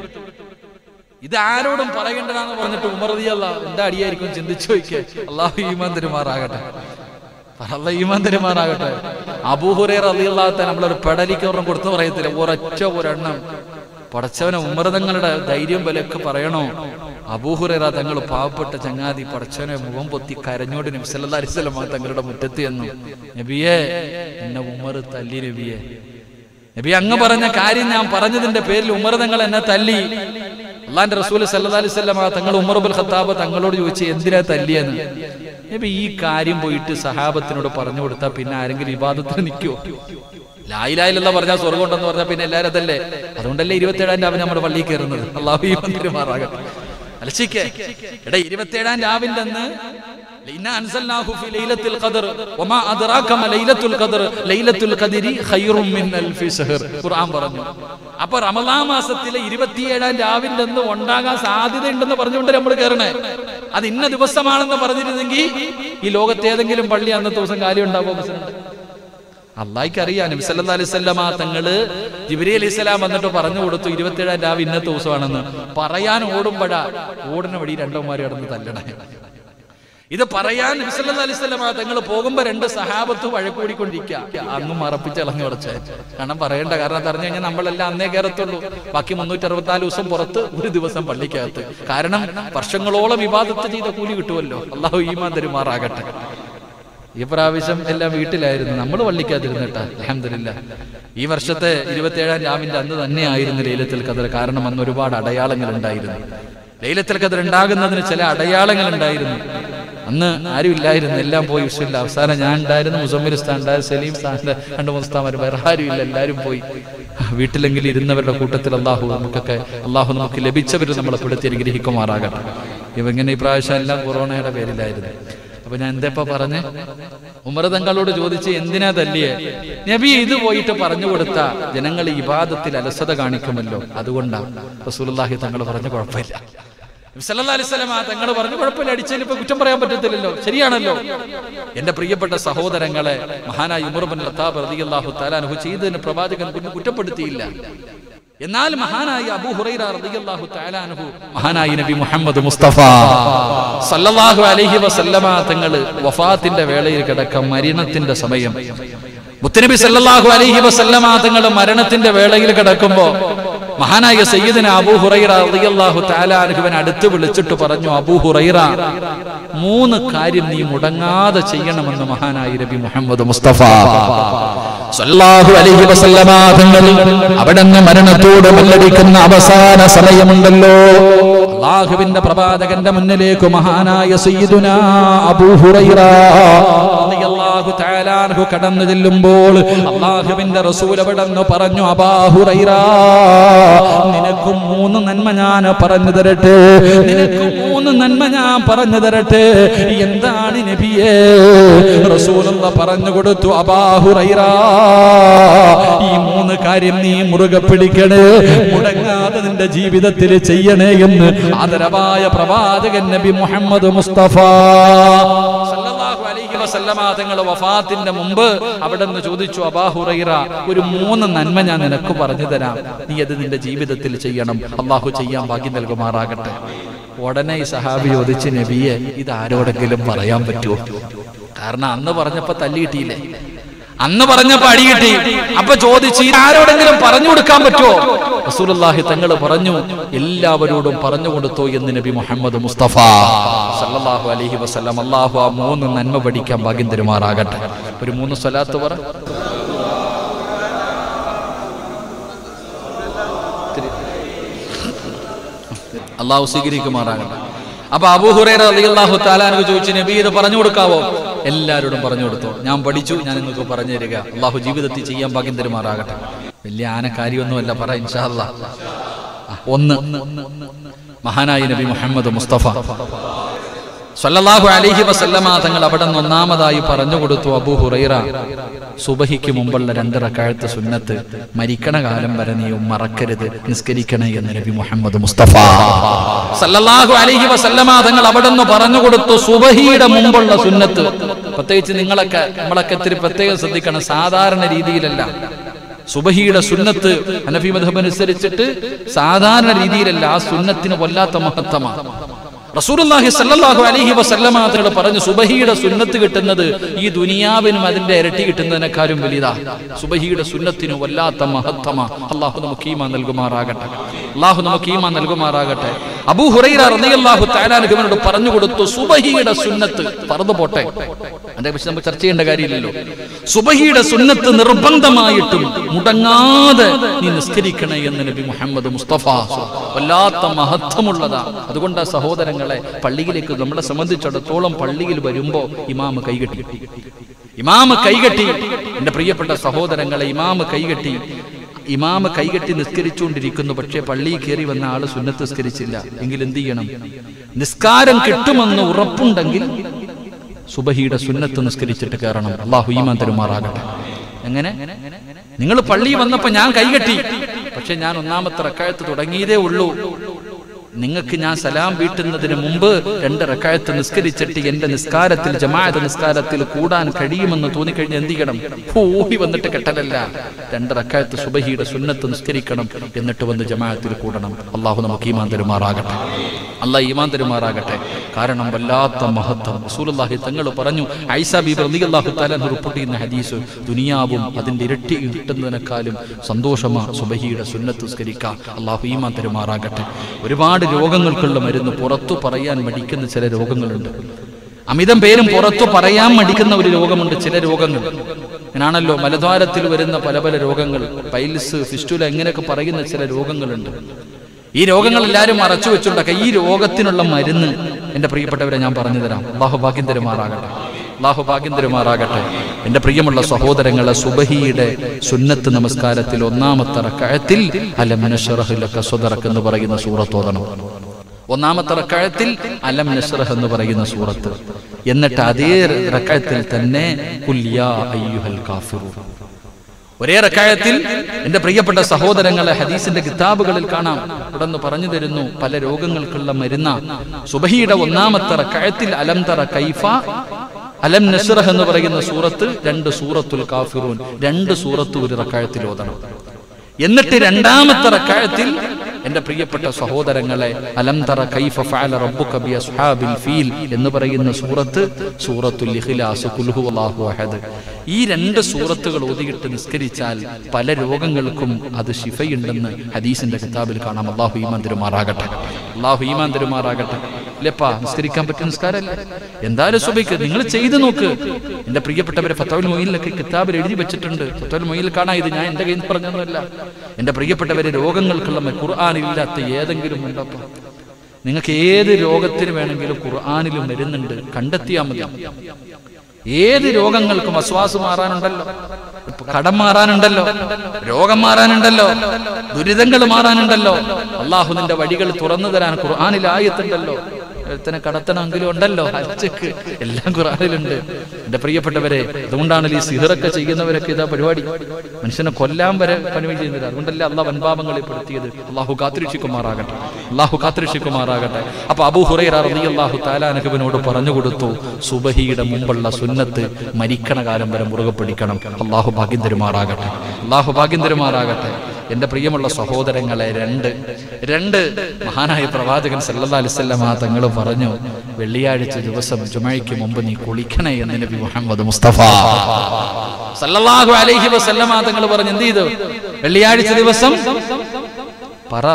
ഇത് ആരോടും പറയേണ്ടതാന്ന് പറഞ്ഞിട്ട് ഉമർ റളിയല്ലാ എന്താ അടിയായിരിക്കും ചിന്തിച്ചു നോക്കിയേ അള്ളാഹു ഈമാൻ തരുമാറാകട്ടെ അല്ല ഈമാൻ തരുമാറാകട്ടെ അബൂഹുറൈ റളിയല്ലാഹു താല നമ്മളൊരു പെടലിക്ക് ഒരെണ്ണം കൊടുത്തു പറയത്തില്ല ഒരൊറ്റ ഒരെണ്ണം പടച്ചവനെ ഉമ്മറതങ്ങളുടെ ധൈര്യം വിലക്ക് പറയണോ അബൂഹുറ തങ്ങൾ പാവപ്പെട്ട ചങ്ങാതി പടച്ചവനെ മുഖം പൊത്തി കരഞ്ഞോട് നബ്സല്ലാ അലിസ്ലമ തങ്ങളുടെ മുറ്റത്ത് എന്നു നബിയെ എന്നെ ഉമർ തല്ലി നബിയെ നബി അങ്ങ് പറഞ്ഞ കാര്യം ഞാൻ പറഞ്ഞതിന്റെ പേരിൽ ഉമർ തങ്ങൾ എന്നെ തല്ലി അള്ളാന്റെ റസൂൽ സല്ലാ അലിസ്ലമ തങ്ങൾ ഉമർ ബുൽ ഖത്താബ് തങ്ങളോട് ചോദിച്ചു എന്തിനാ തല്ലിയെന്ന് നബി ഈ കാര്യം പോയിട്ട് സഹാബത്തിനോട് പറഞ്ഞു കൊടുത്താൽ പിന്നെ ആരെങ്കിലും വിവാദത്തിന് നിൽക്കുമോ ലായിലായില്ല പറഞ്ഞാൽ സ്വർഗം ഉണ്ടെന്ന് പറഞ്ഞാൽ പിന്നെ എല്ലാവരും അതല്ലേ അതുകൊണ്ടല്ലേ ഇരുപത്തേഴാം രാവിലെ നമ്മുടെ പള്ളിയിൽ കയറുന്നത് അള്ളാഹു ഈ മന്ത്രിമാറാകട്ടെ അലച്ചിക്ക് എടാ ഇരുപത്തേഴാം രാവിലെ അന്ന് ഇന്ന അൻസൽനാഹു ഫി ലൈലത്തുൽ ഖദർ വമാ അദ്റാക മ ലൈലത്തുൽ ഖദർ ലൈലത്തുൽ ഖദരി ഖൈറും മിൻ അൽഫി ശഹർ ഖുർആൻ പറഞ്ഞു അപ്പൊ റമദാൻ മാസത്തിലെ ഇരുപത്തിയേഴാം രാവിലെ അന്ന് ഉണ്ടാകാൻ സാധ്യതയുണ്ടെന്ന് പറഞ്ഞുകൊണ്ട് നമ്മൾ കയറണേ അത് ഇന്ന ദിവസമാണെന്ന് പറഞ്ഞിരുന്നെങ്കിൽ ഈ ലോകത്ത് ഏതെങ്കിലും പള്ളി അന്നത്തെ ദിവസം കാര്യം ഉണ്ടാവുമോ അള്ളാഹിക്ക് അറിയാം നബി സല്ലല്ലാഹു അലൈഹി വസല്ലമ തങ്ങള് ജിബ്രീ അലൈഹി സ്വലാം വന്നിട്ട് പറഞ്ഞു കൊടുത്തു ഇരുപത്തിയേഴാം രാവ് ഇന്നത്തെ ദിവസമാണെന്ന് പറയാൻ ഓടുമ്പോഴാ ഓടുന്ന വഴി രണ്ടോമാര് കിടന്ന് തല്ലണേ ഇത് പറയാൻ നബി സല്ലല്ലാഹു അലൈഹി വസല്ലമ തങ്ങൾ പോകുമ്പോ രണ്ട് സഹാബത്ത് വഴക്കൂടിക്കൊണ്ടിരിക്കുക അങ്ങ് മറപ്പിച്ച് ഇളഞ്ഞു കുറച്ച് കാരണം പറയേണ്ട കാരണം അത് അറിഞ്ഞു കഴിഞ്ഞാൽ നമ്മളെല്ലാം അന്നേ കയറത്തുള്ളൂ ബാക്കി മുന്നൂറ്റി അറുപത്തിനാല് ദിവസം പുറത്ത് ഒരു ദിവസം പള്ളിക്കകത്ത് കാരണം വർഷങ്ങളോളം വിവാദത്ത് ചെയ്ത കൂലി കിട്ടുമല്ലോ അള്ളാഹു ഈമാൻ തരുമാറാകട്ടെ ഈ പ്രാവശ്യം എല്ലാം വീട്ടിലായിരുന്നു നമ്മൾ പള്ളിക്കാതിരുന്നിട്ടാ അലഹമില്ല ഈ വർഷത്തെ ഇരുപത്തിയേഴാം രാവിന്റെ അന്ന് തന്നെയായിരുന്നു ലൈലത്തിൽ കദർ കാരണം അന്ന് ഒരുപാട് അടയാളങ്ങൾ ഉണ്ടായിരുന്നു ലൈലത്തിൽ കദർ ഉണ്ടാകുന്നതിന് ചില അടയാളങ്ങൾ ഉണ്ടായിരുന്നു അന്ന് ആരും ഇല്ലായിരുന്നു എല്ലാം പോയി വിഷയമില്ല അവസാനം ഞാൻ ഉണ്ടായിരുന്നു മുസമ്മിൽ ഉസ്താൻ ഉണ്ടായിരുന്നു സലീം ഉസ്താന്റെ രണ്ട് മുസ്താമാർ വേറെ ആരും ഇല്ല എല്ലാവരും പോയി വീട്ടിലെങ്കിലും ഇരുന്നവരുടെ കൂട്ടത്തിൽ അള്ളാഹു നമുക്കൊക്കെ അള്ളാഹു നമുക്ക് ലഭിച്ചവർ നമ്മളെ പെടുത്തി അനുഗ്രഹിക്കുമാറാകട്ടെ ഇവ ഇങ്ങനെ ഈ പ്രാവശ്യം എല്ലാം കൊറോണയുടെ പേരിലായിരുന്നു അപ്പൊ ഞാൻ എന്താ പറഞ്ഞേ ഉമർ തങ്ങളോട് ചോദിച്ച് എന്തിനാ തല്ലിയെ നബി ഇത് പോയിട്ട് പറഞ്ഞു കൊടുത്ത ജനങ്ങൾ ഇബാദത്തിൽ അലസത കാണിക്കുമല്ലോ അതുകൊണ്ടാണ് റസൂലുള്ളാഹി തങ്ങൾ പറഞ്ഞു കുഴപ്പമില്ല തങ്ങൾ പറഞ്ഞു കുഴപ്പമില്ല അടിച്ചതിന് ഇപ്പൊ കുറ്റം പറയാൻ പറ്റത്തില്ലല്ലോ ശരിയാണല്ലോ എന്റെ പ്രിയപ്പെട്ട സഹോദരങ്ങളെ മഹാനായ ഉമർബൻ ലത്താബ് റളിയല്ലാഹു തആലാഹു ചെയ്തതിന് പ്രവാചകൻ പിന്നെ കുറ്റപ്പെടുത്തിയില്ല എന്നാൽ മഹാനായ അബൂ ഹുറൈറ റളിയല്ലാഹു തആല അൻഹു മഹാനായ നബി മുഹമ്മദ് മുസ്തഫ സല്ലല്ലാഹു അലൈഹി വസല്ലമ തങ്ങൾ വഫാത്തിന്റെ വേളയിൽ കിടക്ക മരണത്തിന്റെ സമയം മുത്തനബി സല്ലല്ലാഹു അലൈഹി വസല്ലമ തങ്ങൾ മരണത്തിന്റെ വേളയിൽ കിടക്കുമ്പോ മഹാനായ സയ്യിദിന അബൂ ഹുറൈറ റളിയല്ലാഹു തആല അൻഹുവിനെ അടുത്ത് വിളിച്ചിട്ട് പറഞ്ഞു അബൂ ഹുറൈറ മൂന്ന് കാര്യം നീ മുടങ്ങാതെ ചെയ്യണമെന്ന് മഹാനായ നബി മുഹമ്മദ് മുസ്തഫ സല്ലല്ലാഹു അലൈഹി വസല്ലമ തങ്ങൾ അവിടുന്ന് മരണത്തോട് മല്ലടിക്കുന്ന അവസാന സമയമുണ്ടല്ലോ അള്ളാഹുവിന്റെ പ്രവാചകന്റെ മുന്നിലേക്ക് മഹാനായ സയ്യിദുന അബൂ ഹുറൈറ റളിയല്ലാഹു തആല അൻഹു കടന്നു ചെല്ലുമ്പോൾ അള്ളാഹുവിന്റെ റസൂൽ അവിടെന്ന് പറഞ്ഞു അബാ ഹുറൈറ നിനക്കും മൂന്ന് നന്മ ഞാൻ പറഞ്ഞു തരട്ടെ നിനക്ക് മൂന്ന് നന്മ ഞാൻ പറഞ്ഞു തരട്ടെ എന്താണ് നബിയേ റസൂലുള്ള പറഞ്ഞു കൊടുത്തു അബാ ഹുറൈറ ഈ മൂന്ന് കാര്യം നീ മുറുകെ പിടിക്കണേ മുടങ്ങാതെ നിന്റെ ജീവിതത്തിൽ ചെയ്യണേ എന്ന് ആദരവായ പ്രവാചകൻ നബി മുഹമ്മദ് മുസ്തഫ സല്ലല്ലാഹു അലൈഹി വസല്ലമ തങ്ങൾ വഫാത്തിന്റെ മുമ്പ് അവിടെ നിന്ന് ചോദിച്ചു അബാ ഹുറൈറ ഒരു മൂന്ന് നന്മ ഞാൻ നിനക്ക് പറഞ്ഞു തരാം നീ അത് നിന്റെ ജീവിതത്തിൽ ചെയ്യണം അള്ളാഹു ചെയ്യാൻ ഭാഗ്യം നൽകുമാറാകട്ടെ ഉടനെ ഈ സഹാബി ചോദിച്ചു നബിയെ ഇത് ആരോടെങ്കിലും പറയാൻ പറ്റുമോ കാരണം അന്ന് പറഞ്ഞപ്പോ തല്ലി കിട്ടിയില്ലേ അന്ന് പറഞ്ഞപ്പോ അടി കിട്ടി അപ്പൊ ചോദിച്ചു ഇത് ആരോടെങ്കിലും പറഞ്ഞു കൊടുക്കാൻ പറ്റുമോ റസൂലുള്ളാഹി തങ്ങൾ പറഞ്ഞു എല്ലാവരോടും പറഞ്ഞു കൊടുത്തു എന്ന് നബി മുഹമ്മദ് മുസ്തഫ സല്ലല്ലാഹു അലൈഹി വസല്ലം അല്ലാഹു ആ മൂന്ന് നന്മ പഠിക്കാൻ ഭാഗ്യം തരുമാറാകട്ടെ ഒരു മൂന്ന് സ്വലാത്ത് പറ അള്ളാഹു സ്വീകരിക്കുമാറാകട്ടെ അപ്പൊ അബൂഹുറൈറ റളിയല്ലാഹു തആലാനു ചോദിച്ചു നബി ഇത് പറഞ്ഞു കൊടുക്കാവോ എല്ലാവരോടും പറഞ്ഞു കൊടുത്തു ഞാൻ പഠിച്ചു ഞാൻ നിങ്ങൾക്ക് പറഞ്ഞു തരിക അള്ളാഹു ജീവിതത്തിൽ ചെയ്യാൻ ഭാഗ്യം തരുമാറാകട്ടെ വലിയ ആനക്കാരിയൊന്നുമല്ല പറ ഇൻഷാ അല്ലാ ആ, ഒന്ന് മഹാനായ നബി മുഹമ്മദ് മുസ്തഫ സല്ലല്ലാഹു അലൈഹി വസല്ലമ തങ്ങൾ അവിടെ നിന്ന് ഒന്നാമതായി പറഞ്ഞു കൊടുത്തു അബൂ ഹുറൈറ സുബഹിക്ക് മുമ്പുള്ള രണ്ട് റക്കാഴത്ത് സുന്നത്ത് മരിക്കണ കാലം വരെ നീ മറക്കരുത് നിസ്കരിക്കണേ എന്ന് നബി മുഹമ്മദ് മുസ്തഫ സല്ലല്ലാഹു അലൈഹി വസല്ലമ തങ്ങൾ അവിടെ നിന്ന് പറഞ്ഞു കൊടുത്തു സുബഹിയുടെ മുമ്പുള്ള സുന്നത്ത് പ്രത്യേകിച്ച് നിങ്ങളൊക്കെ നമ്മളൊക്കെ ഇത്തിരി പ്രത്യേകം ശ്രദ്ധിക്കണം സാധാരണ രീതിയിലല്ല സുബഹിയുടെ സുന്നത്ത് ഹനഫി മധബ് അനുസരിച്ചിട്ട് സാധാരണ രീതിയിലല്ല ആ സുന്നത്തിന് വല്ലാത്ത മഹത്വമാണ് റസൂലുള്ളാഹി സല്ലല്ലാഹു അലൈഹി വസല്ലമ തങ്ങൾ പറഞ്ഞു സുബഹിയുടെ സുന്നത്ത് കിട്ടുന്നത് ഈ ദുനിയാവിനും അതിന്റെ ഇരട്ടി കിട്ടുന്നതിനേക്കാളും വലുതാ സുബഹിയുടെ സുന്നത്തിന് വല്ലാത്ത മഹത്വമാ അള്ളാഹു നമുക്ക് ഈമാൻ നൽകുമാറാകട്ടെ അള്ളാഹു നമുക്ക് ഈമാൻ നൽകുമാറാകട്ടെ അബൂ ഹുറൈറ റളിയല്ലാഹു തആല അൻഹുവിനോട് പറഞ്ഞു കൊടുത്തു സുബഹിയുടെ സുന്നത്ത് പറന്നു പോട്ടെ അതിനെ കുറിച്ച് നമുക്ക് ചർച്ച ചെയ്യേണ്ട കാര്യമില്ലല്ലോ സുബഹിയുടെ സുന്നത്ത് നിർബന്ധമായിട്ടും മുടങ്ങാതെ നീ നിസ്കരിക്കണേ എന്ന് നബി മുഹമ്മദ് മുസ്തഫ വല്ലാത്ത മഹത്വമുള്ളതാ അതുകൊണ്ട് ആ സഹോദരങ്ങളെ പള്ളിയിലേക്ക് നമ്മളെ സംബന്ധിച്ചിടത്തോളം പള്ളിയിൽ വരുമ്പോ ഇമാമ് കൈകെട്ടി ഇമാമ് കൈകെട്ടി എന്റെ പ്രിയപ്പെട്ട സഹോദരങ്ങളെ ഇമാമ് കൈകെട്ടി ഇമാമ് കൈകെട്ടി നിസ്കരിച്ചുകൊണ്ടിരിക്കുന്നു പക്ഷേ പള്ളിയിൽ കയറി വന്ന ആള് സുന്നത്ത് നിസ്കരിച്ചില്ല എങ്കിൽ എന്ത് ചെയ്യണം നിസ്കാരം കിട്ടുമെന്ന് ഉറപ്പുണ്ടെങ്കിൽ സുബഹിയുടെ സുന്നത്ത് നിസ്കരിച്ചിട്ട് കയറണം അള്ളാഹു ഈമാൻ തരുമാറാകട്ടെ എങ്ങനെ നിങ്ങൾ പള്ളി വന്നപ്പോ ഞാൻ കൈകെട്ടി പക്ഷെ ഞാൻ ഒന്നാമത്തെ റക്കായത്ത് തുടങ്ങിയതേ ഉള്ളൂ നിങ്ങൾക്ക് ഞാൻ സലാം വീട്ടുന്നതിന് മുമ്പ് രണ്ട് റക്കായത്ത് നിസ്കരിച്ചിട്ട് എന്റെ നിസ്കാരത്തിൽ ജമാഅത്ത് നിസ്കാരത്തിൽ കൂടാൻ കഴിയുമെന്ന് തോന്നിക്കഴിഞ്ഞാൽ എന്ത് ചെയ്യണം ഓടി വന്നിട്ട് കെട്ടലല്ല രണ്ട് റക്കായത്ത് സുബഹിയുടെ സുന്നത്ത് നിസ്കരിക്കണം എന്നിട്ട് വന്ന് ജമാഅത്തിൽ കൂടണം അള്ളാഹു നമുക്ക് ഈമാൻ തരുമാറാകട്ടെ അള്ളാഹ് ഈമാൻ തരുമാറാകട്ടെ കാരണം വല്ലാത്ത മഹത്വം റസൂലുള്ളാഹി തങ്ങൾ പറഞ്ഞു ഐസ ബി റളിയല്ലാഹു തആല റിപ്പോർട്ട് ചെയ്യുന്ന ഹദീസ് ദുനിയാവും അതിന്റെ ഇരട്ടി കിട്ടുന്നതിനേക്കാളും സന്തോഷമാ സുബഹിയുടെ സുന്നത്ത് നിസ്കരിക്കുക അള്ളാഹു ഈമാൻ തരുമാറാകട്ടെ ഒരുപാട് രോഗങ്ങൾക്കുള്ള മരുന്ന് പുറത്തു പറയാൻ മടിക്കുന്ന ചില രോഗങ്ങളുണ്ട് അമിതം പേരും പുറത്തു പറയാൻ മടിക്കുന്ന ഒരു രോഗമുണ്ട് ചില രോഗങ്ങൾ അങ്ങനാണല്ലോ മലദ്വാരത്തിൽ വരുന്ന പല പല രോഗങ്ങൾ പൈൽസ് ഫിസ്റ്റുല എങ്ങനെയൊക്കെ പറയുന്ന ചില രോഗങ്ങളുണ്ട് ഈ രോഗങ്ങൾ എല്ലാവരും മറച്ചു വെച്ചുണ്ടാക്കുക ഈ രോഗത്തിനുള്ള മരുന്ന് എന്റെ പ്രിയപ്പെട്ടവരെ ഞാൻ പറഞ്ഞു തരാം അള്ളാഹു ഭാഗ്യം തരുമാറാകട്ടെ അള്ളാഹു ഭാഗ്യം തരുമാറാകട്ടെ എന്റെ പ്രിയമുള്ള സഹോദരങ്ങളെ സുബഹിയുടെ സുന്നത്ത് നമസ്കാരത്തിൽ ഒന്നാമത്തെ റക്കായത്തിൽ അലം നശ്റഹ് ലക സ്വദറക് എന്ന് പറയുന്ന സൂറത്ത് ഓതണം ഒന്നാമത്തെ റക്കായത്തിൽ അലം നശ്റഹ് എന്ന് പറയുന്ന സൂറത്ത് എന്നിട്ട് അതേ റക്കായത്തിൽ തന്നെ കുല്യാ അയ്യുഹൽ കാഫിറൂൻ ഒരേ റക്കായത്തിൽ എന്റെ പ്രിയപ്പെട്ട സഹോദരങ്ങളെ ഹദീസിന്റെ കിതാബുകളിൽ കാണാം ഉടന്ന് പറഞ്ഞു തരുന്നു പല രോഗങ്ങൾക്കുള്ള മരുന്ന സുബഹിയുടെ ഒന്നാമത്തെ റക്കായത്തിൽ അലം തറ കൈഫ അലം നസ്റഹ് എന്ന് പറയുന്ന സൂറത്ത് രണ്ട് സൂറത്തുൽ കാഫിറൂൻ രണ്ട് സൂറത്ത് ഒരു റക്കായത്തിൽ ഓതണം എന്നിട്ട് രണ്ടാമത്തെ റക്കായത്തിൽ എന്റെ പ്രിയപ്പെട്ട സഹോദരങ്ങളെ അലം തറ കൈഫ ഫഅല റബ്ബുക ബി അസ്ഹാബിൽ ഫീൽ എന്ന് പറയുന്ന സൂറത്ത് സൂറത്തുൽ ഇഖ്ലാസ് ഖുൽ ഹുവല്ലാഹു അഹദ് ഈ രണ്ട് സൂറത്തുകൾ ഓതിയിട്ട് നിസ്കരിച്ചാൽ പല രോഗങ്ങൾക്കും അത് ശിഫയുണ്ടെന്ന് ഹദീസിന്റെ കിതാബിൽ കാണാം അള്ളാഹു ഈമാൻ തരുമാറാകട്ടെ അള്ളാഹു ഈമാൻ തരുമാറാകട്ടെ ഇല്ലപ്പാ നിസ്കരിക്കാൻ പറ്റുന്ന നിസ്കാരമല്ല എന്തായാലും സുബൈക്ക് നിങ്ങൾ ചെയ്തു നോക്ക് എന്റെ പ്രിയപ്പെട്ടവരെ ഫത്തോൽ മൊയിലൊക്കെ കിതാബിൽ എഴുതി വെച്ചിട്ടുണ്ട് ഫത്തോൽ മൊയിൽ കാണാൻ ഇത് ഞാൻ എന്റെ കയ്യിൽ നിന്ന് പറഞ്ഞതൊന്നുമല്ല എന്റെ പ്രിയപ്പെട്ടവരെ രോഗങ്ങൾക്കുള്ള മ- ഖുർആനില്ലാത്ത ഏതെങ്കിലും ഉണ്ടപ്പോ നിങ്ങൾക്ക് ഏത് രോഗത്തിന് വേണമെങ്കിലും ഖുർആാനിലും മരുന്നുണ്ട് കണ്ടെത്തിയാൽ മതി ഏത് രോഗങ്ങൾക്കും അസ്വാസ് മാറാനുണ്ടല്ലോ കടം മാറാനുണ്ടല്ലോ രോഗം മാറാനുണ്ടല്ലോ ദുരിതങ്ങൾ മാറാനുണ്ടല്ലോ അള്ളാഹു നിന്റെ വഴികൾ തുറന്നു തരാൻ ഖുർആാനിൽ ആയത്തുണ്ടല്ലോ ഒരുത്തനെ കടത്തണമെങ്കിലും ഉണ്ടല്ലോ അച്ചക്ക് എല്ലാം ഖുർആാനിലുണ്ട് എന്റെ പ്രിയപ്പെട്ടവരെ അതുകൊണ്ടാണ് ഈ സിഹറൊക്കെ ചെയ്യുന്നവരൊക്കെ ഇതാ പരിപാടി മനുഷ്യനെ കൊല്ലാൻ വരെ പണി ചെയ്യുന്നത് അതുകൊണ്ടല്ല അള്ളാഹ് വൻപാപങ്ങളെ പെടുത്തിയത് അള്ളാഹു കാത്തിരക്ഷിക്കുമാറാകട്ടെ അള്ളാഹു കാത്തിരക്ഷിക്കുമാറാകട്ടെ അപ്പൊ അബു ഹുറൈറ റളിയല്ലാഹു താലാനഹുവിനോട് പറഞ്ഞു കൊടുത്തു സുബഹിയുടെ മുമ്പുള്ള സുന്നത്ത് മരിക്കണ കാലം വരെ മുറുകെ പിടിക്കണം അള്ളാഹു ഭാഗ്യം തരുമാറാകട്ടെ അള്ളാഹു ഭാഗ്യം തരുമാറാകട്ടെ എന്റെ പ്രിയമുള്ള സഹോദരങ്ങളെ രണ്ട് രണ്ട് മഹാനായ പ്രവാചകൻ സല്ലല്ലാഹു അലൈഹി വസല്ലമ തങ്ങൾ പറഞ്ഞു വെള്ളിയാഴ്ച ദിവസം ജുമയ്ക്ക് മുമ്പ് നീ കുളിക്കണേ എന്ന് നബി മുഹമ്മദ് മുസ്തഫ സല്ലല്ലാഹു അലൈഹി വസല്ലമ തങ്ങൾ പറഞ്ഞു എന്ത് ചെയ്തു വെള്ളിയാഴ്ച ദിവസം പറ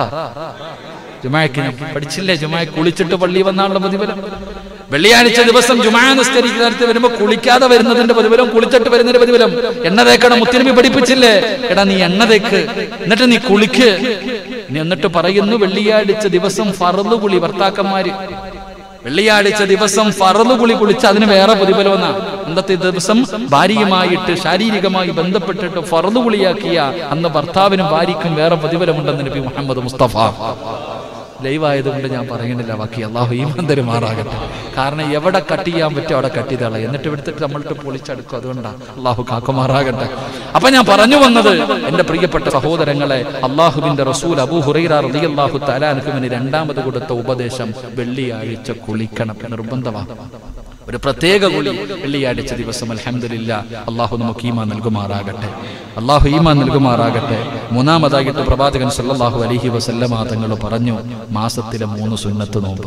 ജുമാക്ക് ഞാൻ പഠിച്ചില്ലേ ജുമായ കുളിച്ചിട്ട് പള്ളി വന്നാലുള്ള പ്രതിഫലം വെള്ളിയാഴ്ച ദിവസം ജുമാ നിസ്കരിക്കുന്നിടത്ത് വരുമ്പോ കുളിക്കാതെ വരുന്നതിന്റെ പ്രതിഫലം കുളിച്ചിട്ട് വരുന്നതിന്റെ പ്രതിഫലം എണ്ണ തേക്കണം മുത്തിനബി പഠിപ്പിച്ചില്ലേ എടാ നീ എണ്ണ തേക്ക് എന്നിട്ട് നീ കുളിക്ക് നീ എന്നിട്ട് പറയുന്നു വെള്ളിയാഴ്ച ദിവസം ഫറദ് കുളി ഭർത്താക്കന്മാര് വെള്ളിയാഴ്ച ദിവസം ഫറദ് കുളി കുളിച്ച് അതിന് വേറെ പ്രതിഫലം എന്നാ അന്നത്തെ ദിവസം ഭാര്യയുമായിട്ട് ശാരീരികമായി ബന്ധപ്പെട്ടിട്ട് ഫറദ് കുളിയാക്കിയ അന്ന് ഭർത്താവിനും ഭാര്യയ്ക്കും വേറെ പ്രതിഫലമുണ്ടെന്ന് നബി മുഹമ്മദ് മുസ്തഫ ലൈവ് ആയതുകൊണ്ട് ഞാൻ പറയുന്നില്ല ബാക്കി അള്ളാഹു ഈമാൻ തരുമാറാകട്ടെ കാരണം എവിടെ കട്ട് ചെയ്യാൻ പറ്റും അവിടെ കട്ട് ചെയ്താളെ എന്നിട്ട് എടുത്തിട്ട് നമ്മളിട്ട് പൊളിച്ചെടുക്കും അതുകൊണ്ടാണ് അള്ളാഹു കാക്കുമാറാകട്ടെ അപ്പൊ ഞാൻ പറഞ്ഞു വന്നത് എന്റെ പ്രിയപ്പെട്ട സഹോദരങ്ങളെ അള്ളാഹുവിന്റെ റസൂൽ അബൂ ഹുറൈറ റളിയല്ലാഹു തആലാനുഹുവിന് രണ്ടാമത് കൊടുത്ത ഉപദേശം വെള്ളിയാഴ്ച കുളിക്കണം നിർബന്ധമാണ് ഒരു പ്രത്യേക കുളി വെള്ളിയാഴ്ച ദിവസം അൽഹംദുലില്ല അള്ളാഹു നമുക്ക് ഈമാ നൽകുമാറാകട്ടെ അള്ളാഹു ഈമാ നൽകുമാറാകട്ടെ മൂന്നാമതായിട്ട് പ്രവാചകൻ സല്ലല്ലാഹു അലൈഹി വസല്ലമ തങ്ങൾ പറഞ്ഞു മാസത്തിലെ മൂന്ന് സുന്നത്ത് നോമ്പ്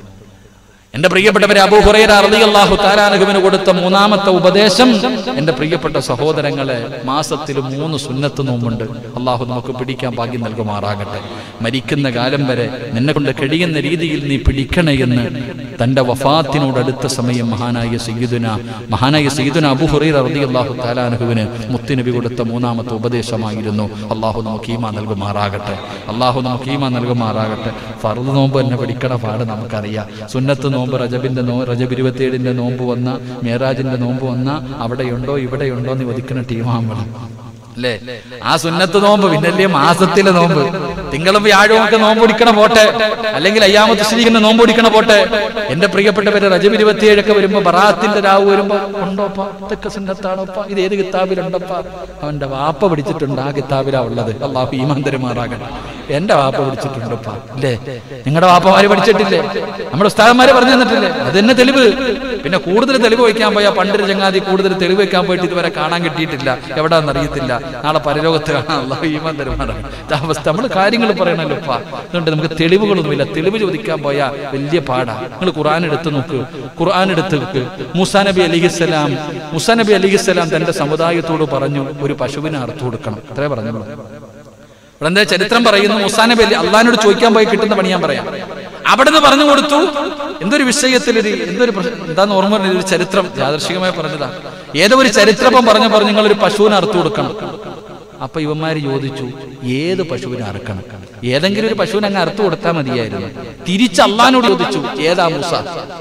എന്റെ പ്രിയപ്പെട്ടവരെ അബൂ ഹുറൈറ റളിയല്ലാഹു തആലാനുഹുവിന് കൊടുത്ത മൂന്നാമത്തെ ഉപദേശം എന്റെ പ്രിയപ്പെട്ട സഹോദരങ്ങളെ മാസത്തിൽ മൂന്ന് സുന്നത്ത് നോമ്പുണ്ട് അള്ളാഹു നമുക്ക് പിടിക്കാൻ ഭാഗ്യം നൽകുമാറാകട്ടെ മരിക്കുന്ന കാലം വരെ നിന്നെ കൊണ്ട് കഴിയുന്ന രീതിയിൽ നീ പിടിക്കണേ എന്ന് തന്റെ വഫാത്തിനോടടുത്ത സമയം മഹാനായ സയ്യിദുന മഹാനായ സയ്യിദുന അബൂ ഹുറൈറ റളിയല്ലാഹു തആലാനുഹുവിന് മുത്തുനബി കൊടുത്ത മൂന്നാമത്തെ ഉപദേശമായിരുന്നു അള്ളാഹു നമുക്ക് ഈമാ നൽകുമാറാകട്ടെ അള്ളാഹു നമുക്ക് ഈമാ നൽകുമാറാകട്ടെ ഫർദ് നോമ്പ് തന്നെ പിടിക്കണ പാട് നമുക്കറിയാം സുന്നത്ത് നോമ്പ് റജബിന്റെ നോ റജബ് ഇരുപത്തിയേഴിന്റെ നോമ്പ് വന്ന മേറാജിന്റെ നോമ്പ് വന്ന അവിടെയുണ്ടോ ഇവിടെയുണ്ടോ എന്ന് ഒതുക്കുന്ന ടീമാകുമ്പോൾ അല്ലേ ആ സുന്നത്ത് നോമ്പ് പിന്നല്ലേ മാസത്തിലെ നോമ്പ് തിങ്കളും വ്യാഴവും ഒക്കെ നോമ്പ് പിടിക്കണ പോട്ടെ അല്ലെങ്കിൽ അയ്യാമത്ത് ശ്രീകന്റെ നോമ്പ് പിടിക്കണ പോട്ടെ എന്റെ പ്രിയപ്പെട്ടവര് റജബ് ഇരുപത്തിയേഴൊക്കെ വരുമ്പോ ബറാത്തിന്റെ രാവ് വരുമ്പോ ഉണ്ടോപ്പ ഇതൊക്കെ സുന്നത്താണോപ്പ ഇത് ഏത് കിതാബിലുണ്ടപ്പ അവന്റെ വാപ്പ പിടിച്ചിട്ടുണ്ട് ആ കിതാബിലാ ഉള്ളത് അള്ളാഹു ഈമാൻ തരുമാറാകട്ടെ എന്റെ വാപ്പ പിടിച്ചിട്ടുണ്ടപ്പ അല്ലേ നിങ്ങളുടെ വാപ്പമാര് പഠിച്ചിട്ടില്ലേ നമ്മുടെ ഉസ്താദന്മാര് പറഞ്ഞു തന്നിട്ടില്ലേ അത് തന്നെ തെളിവ് പിന്നെ കൂടുതൽ തെളിവ് വയ്ക്കാൻ പോയാൽ പണ്ടൊരു ചങ്ങാതി കൂടുതൽ തെളിവ് വെക്കാൻ പോയിട്ട് ഇതുവരെ കാണാൻ കിട്ടിയിട്ടില്ല എവിടാന്ന് അറിയത്തില്ല നാളെ പരലോകത്ത് കാണാൻ അള്ളാഹു ഈമാൻ തരുമാറാണ് അവസ്ഥ നമ്മൾ കാര്യങ്ങൾ പറയണല്ലോ ഉപ്പ അതുകൊണ്ട് നമുക്ക് തെളിവുകളൊന്നുമില്ല തെളിവ് ചോദിക്കാൻ പോയാൽ വലിയ പാടാ നിങ്ങൾ ഖുർആൻ എടുത്ത് നോക്ക് ഖുർആൻ എടുത്ത് നോക്ക് മൂസാ നബി അലിഹിസ്സലാം മുസാ നബി അലിഹിസ്സലാം തന്റെ സമുദായത്തോട് പറഞ്ഞു ഒരു പശുവിനെ അറുത്തു കൊടുക്കണം അത്രേ പറഞ്ഞുള്ളൂ ഇവിടെ എന്താ ചരിത്രം പറയുന്നു മുസാ നബി അലി അള്ളഹാനോട് ചോദിക്കാൻ പോയി കിട്ടുന്ന പണി ഞാൻ പറയാം അവിടെ നിന്ന് പറഞ്ഞു കൊടുത്തു എന്തൊരു വിഷയത്തിൽ ഒരു എന്തൊരു പ്രശ്നം എന്താന്ന് ഓർമ്മ വരുന്നത് ഒരു ചരിത്രം യാദർശികമായി പറഞ്ഞതാ ഏതോ ഒരു ചരിത്രം പറഞ്ഞു പറഞ്ഞു നിങ്ങൾ ഒരു പശുവിനെ അറുത്തു കൊടുക്കണം അപ്പൊ ഇവന്മാര് ചോദിച്ചു ഏത് പശുവിനെ അറുക്കണം ഏതെങ്കിലും ഒരു പശുവിനെ അങ്ങ് അറുത്തു കൊടുത്താൽ മതിയായിരുന്നു തിരിച്ച് അള്ളഹാനോട് ചോദിച്ചു ഏതാ മൂസ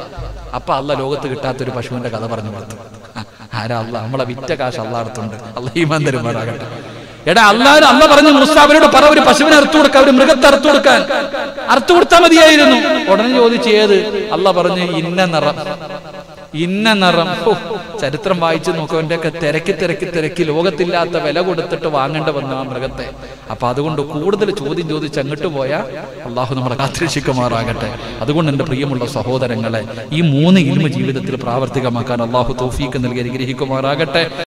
അപ്പൊ അള്ള ലോകത്ത് കിട്ടാത്ത ഒരു പശുവിന്റെ കഥ പറഞ്ഞു കൊടുത്തു ആ, ആരാ അള്ള നമ്മളെ വിറ്റ കാശ് അള്ള അറുത്തുണ്ട് അള്ള ഈമാൻ തരുമാറാകട്ടെ എടാ അള്ളാഹ് അള്ള പറഞ്ഞു മൂസ അവരോട് പറ ഒരു പശുവിനെ അറുത്തു കൊടുക്കാൻ ഒരു മൃഗത്തെ അറുത്തു കൊടുക്കാൻ അറുത്തു കൊടുത്താൽ മതിയായിരുന്നു ഉടനെ ചോദിച്ചു ഏത് അള്ള പറഞ്ഞു ഇന്ന നിറം ഇന്ന നിറം ഹോ, ചരിത്രം വായിച്ചു നോക്കും ഒക്കെ തിരക്കി തിരക്കി തിരക്കി ലോകത്തില്ലാത്ത വില കൊടുത്തിട്ട് വാങ്ങേണ്ട വന്നു ആ മൃഗത്തെ അപ്പൊ അതുകൊണ്ട് കൂടുതൽ ചോദ്യം ചോദിച്ച് അങ്ങോട്ട് പോയാൽ അള്ളാഹു നമ്മളെ കാത്തിരക്ഷിക്കുമാറാകട്ടെ അതുകൊണ്ട് എൻ്റെ പ്രിയമുള്ള സഹോദരങ്ങളെ ഈ മൂന്ന് ഇൽമ ജീവിതത്തിൽ പ്രാവർത്തികമാക്കാൻ അള്ളാഹു തൗഫീക്ക് നൽകി അനുഗ്രഹിക്കുമാറാകട്ടെ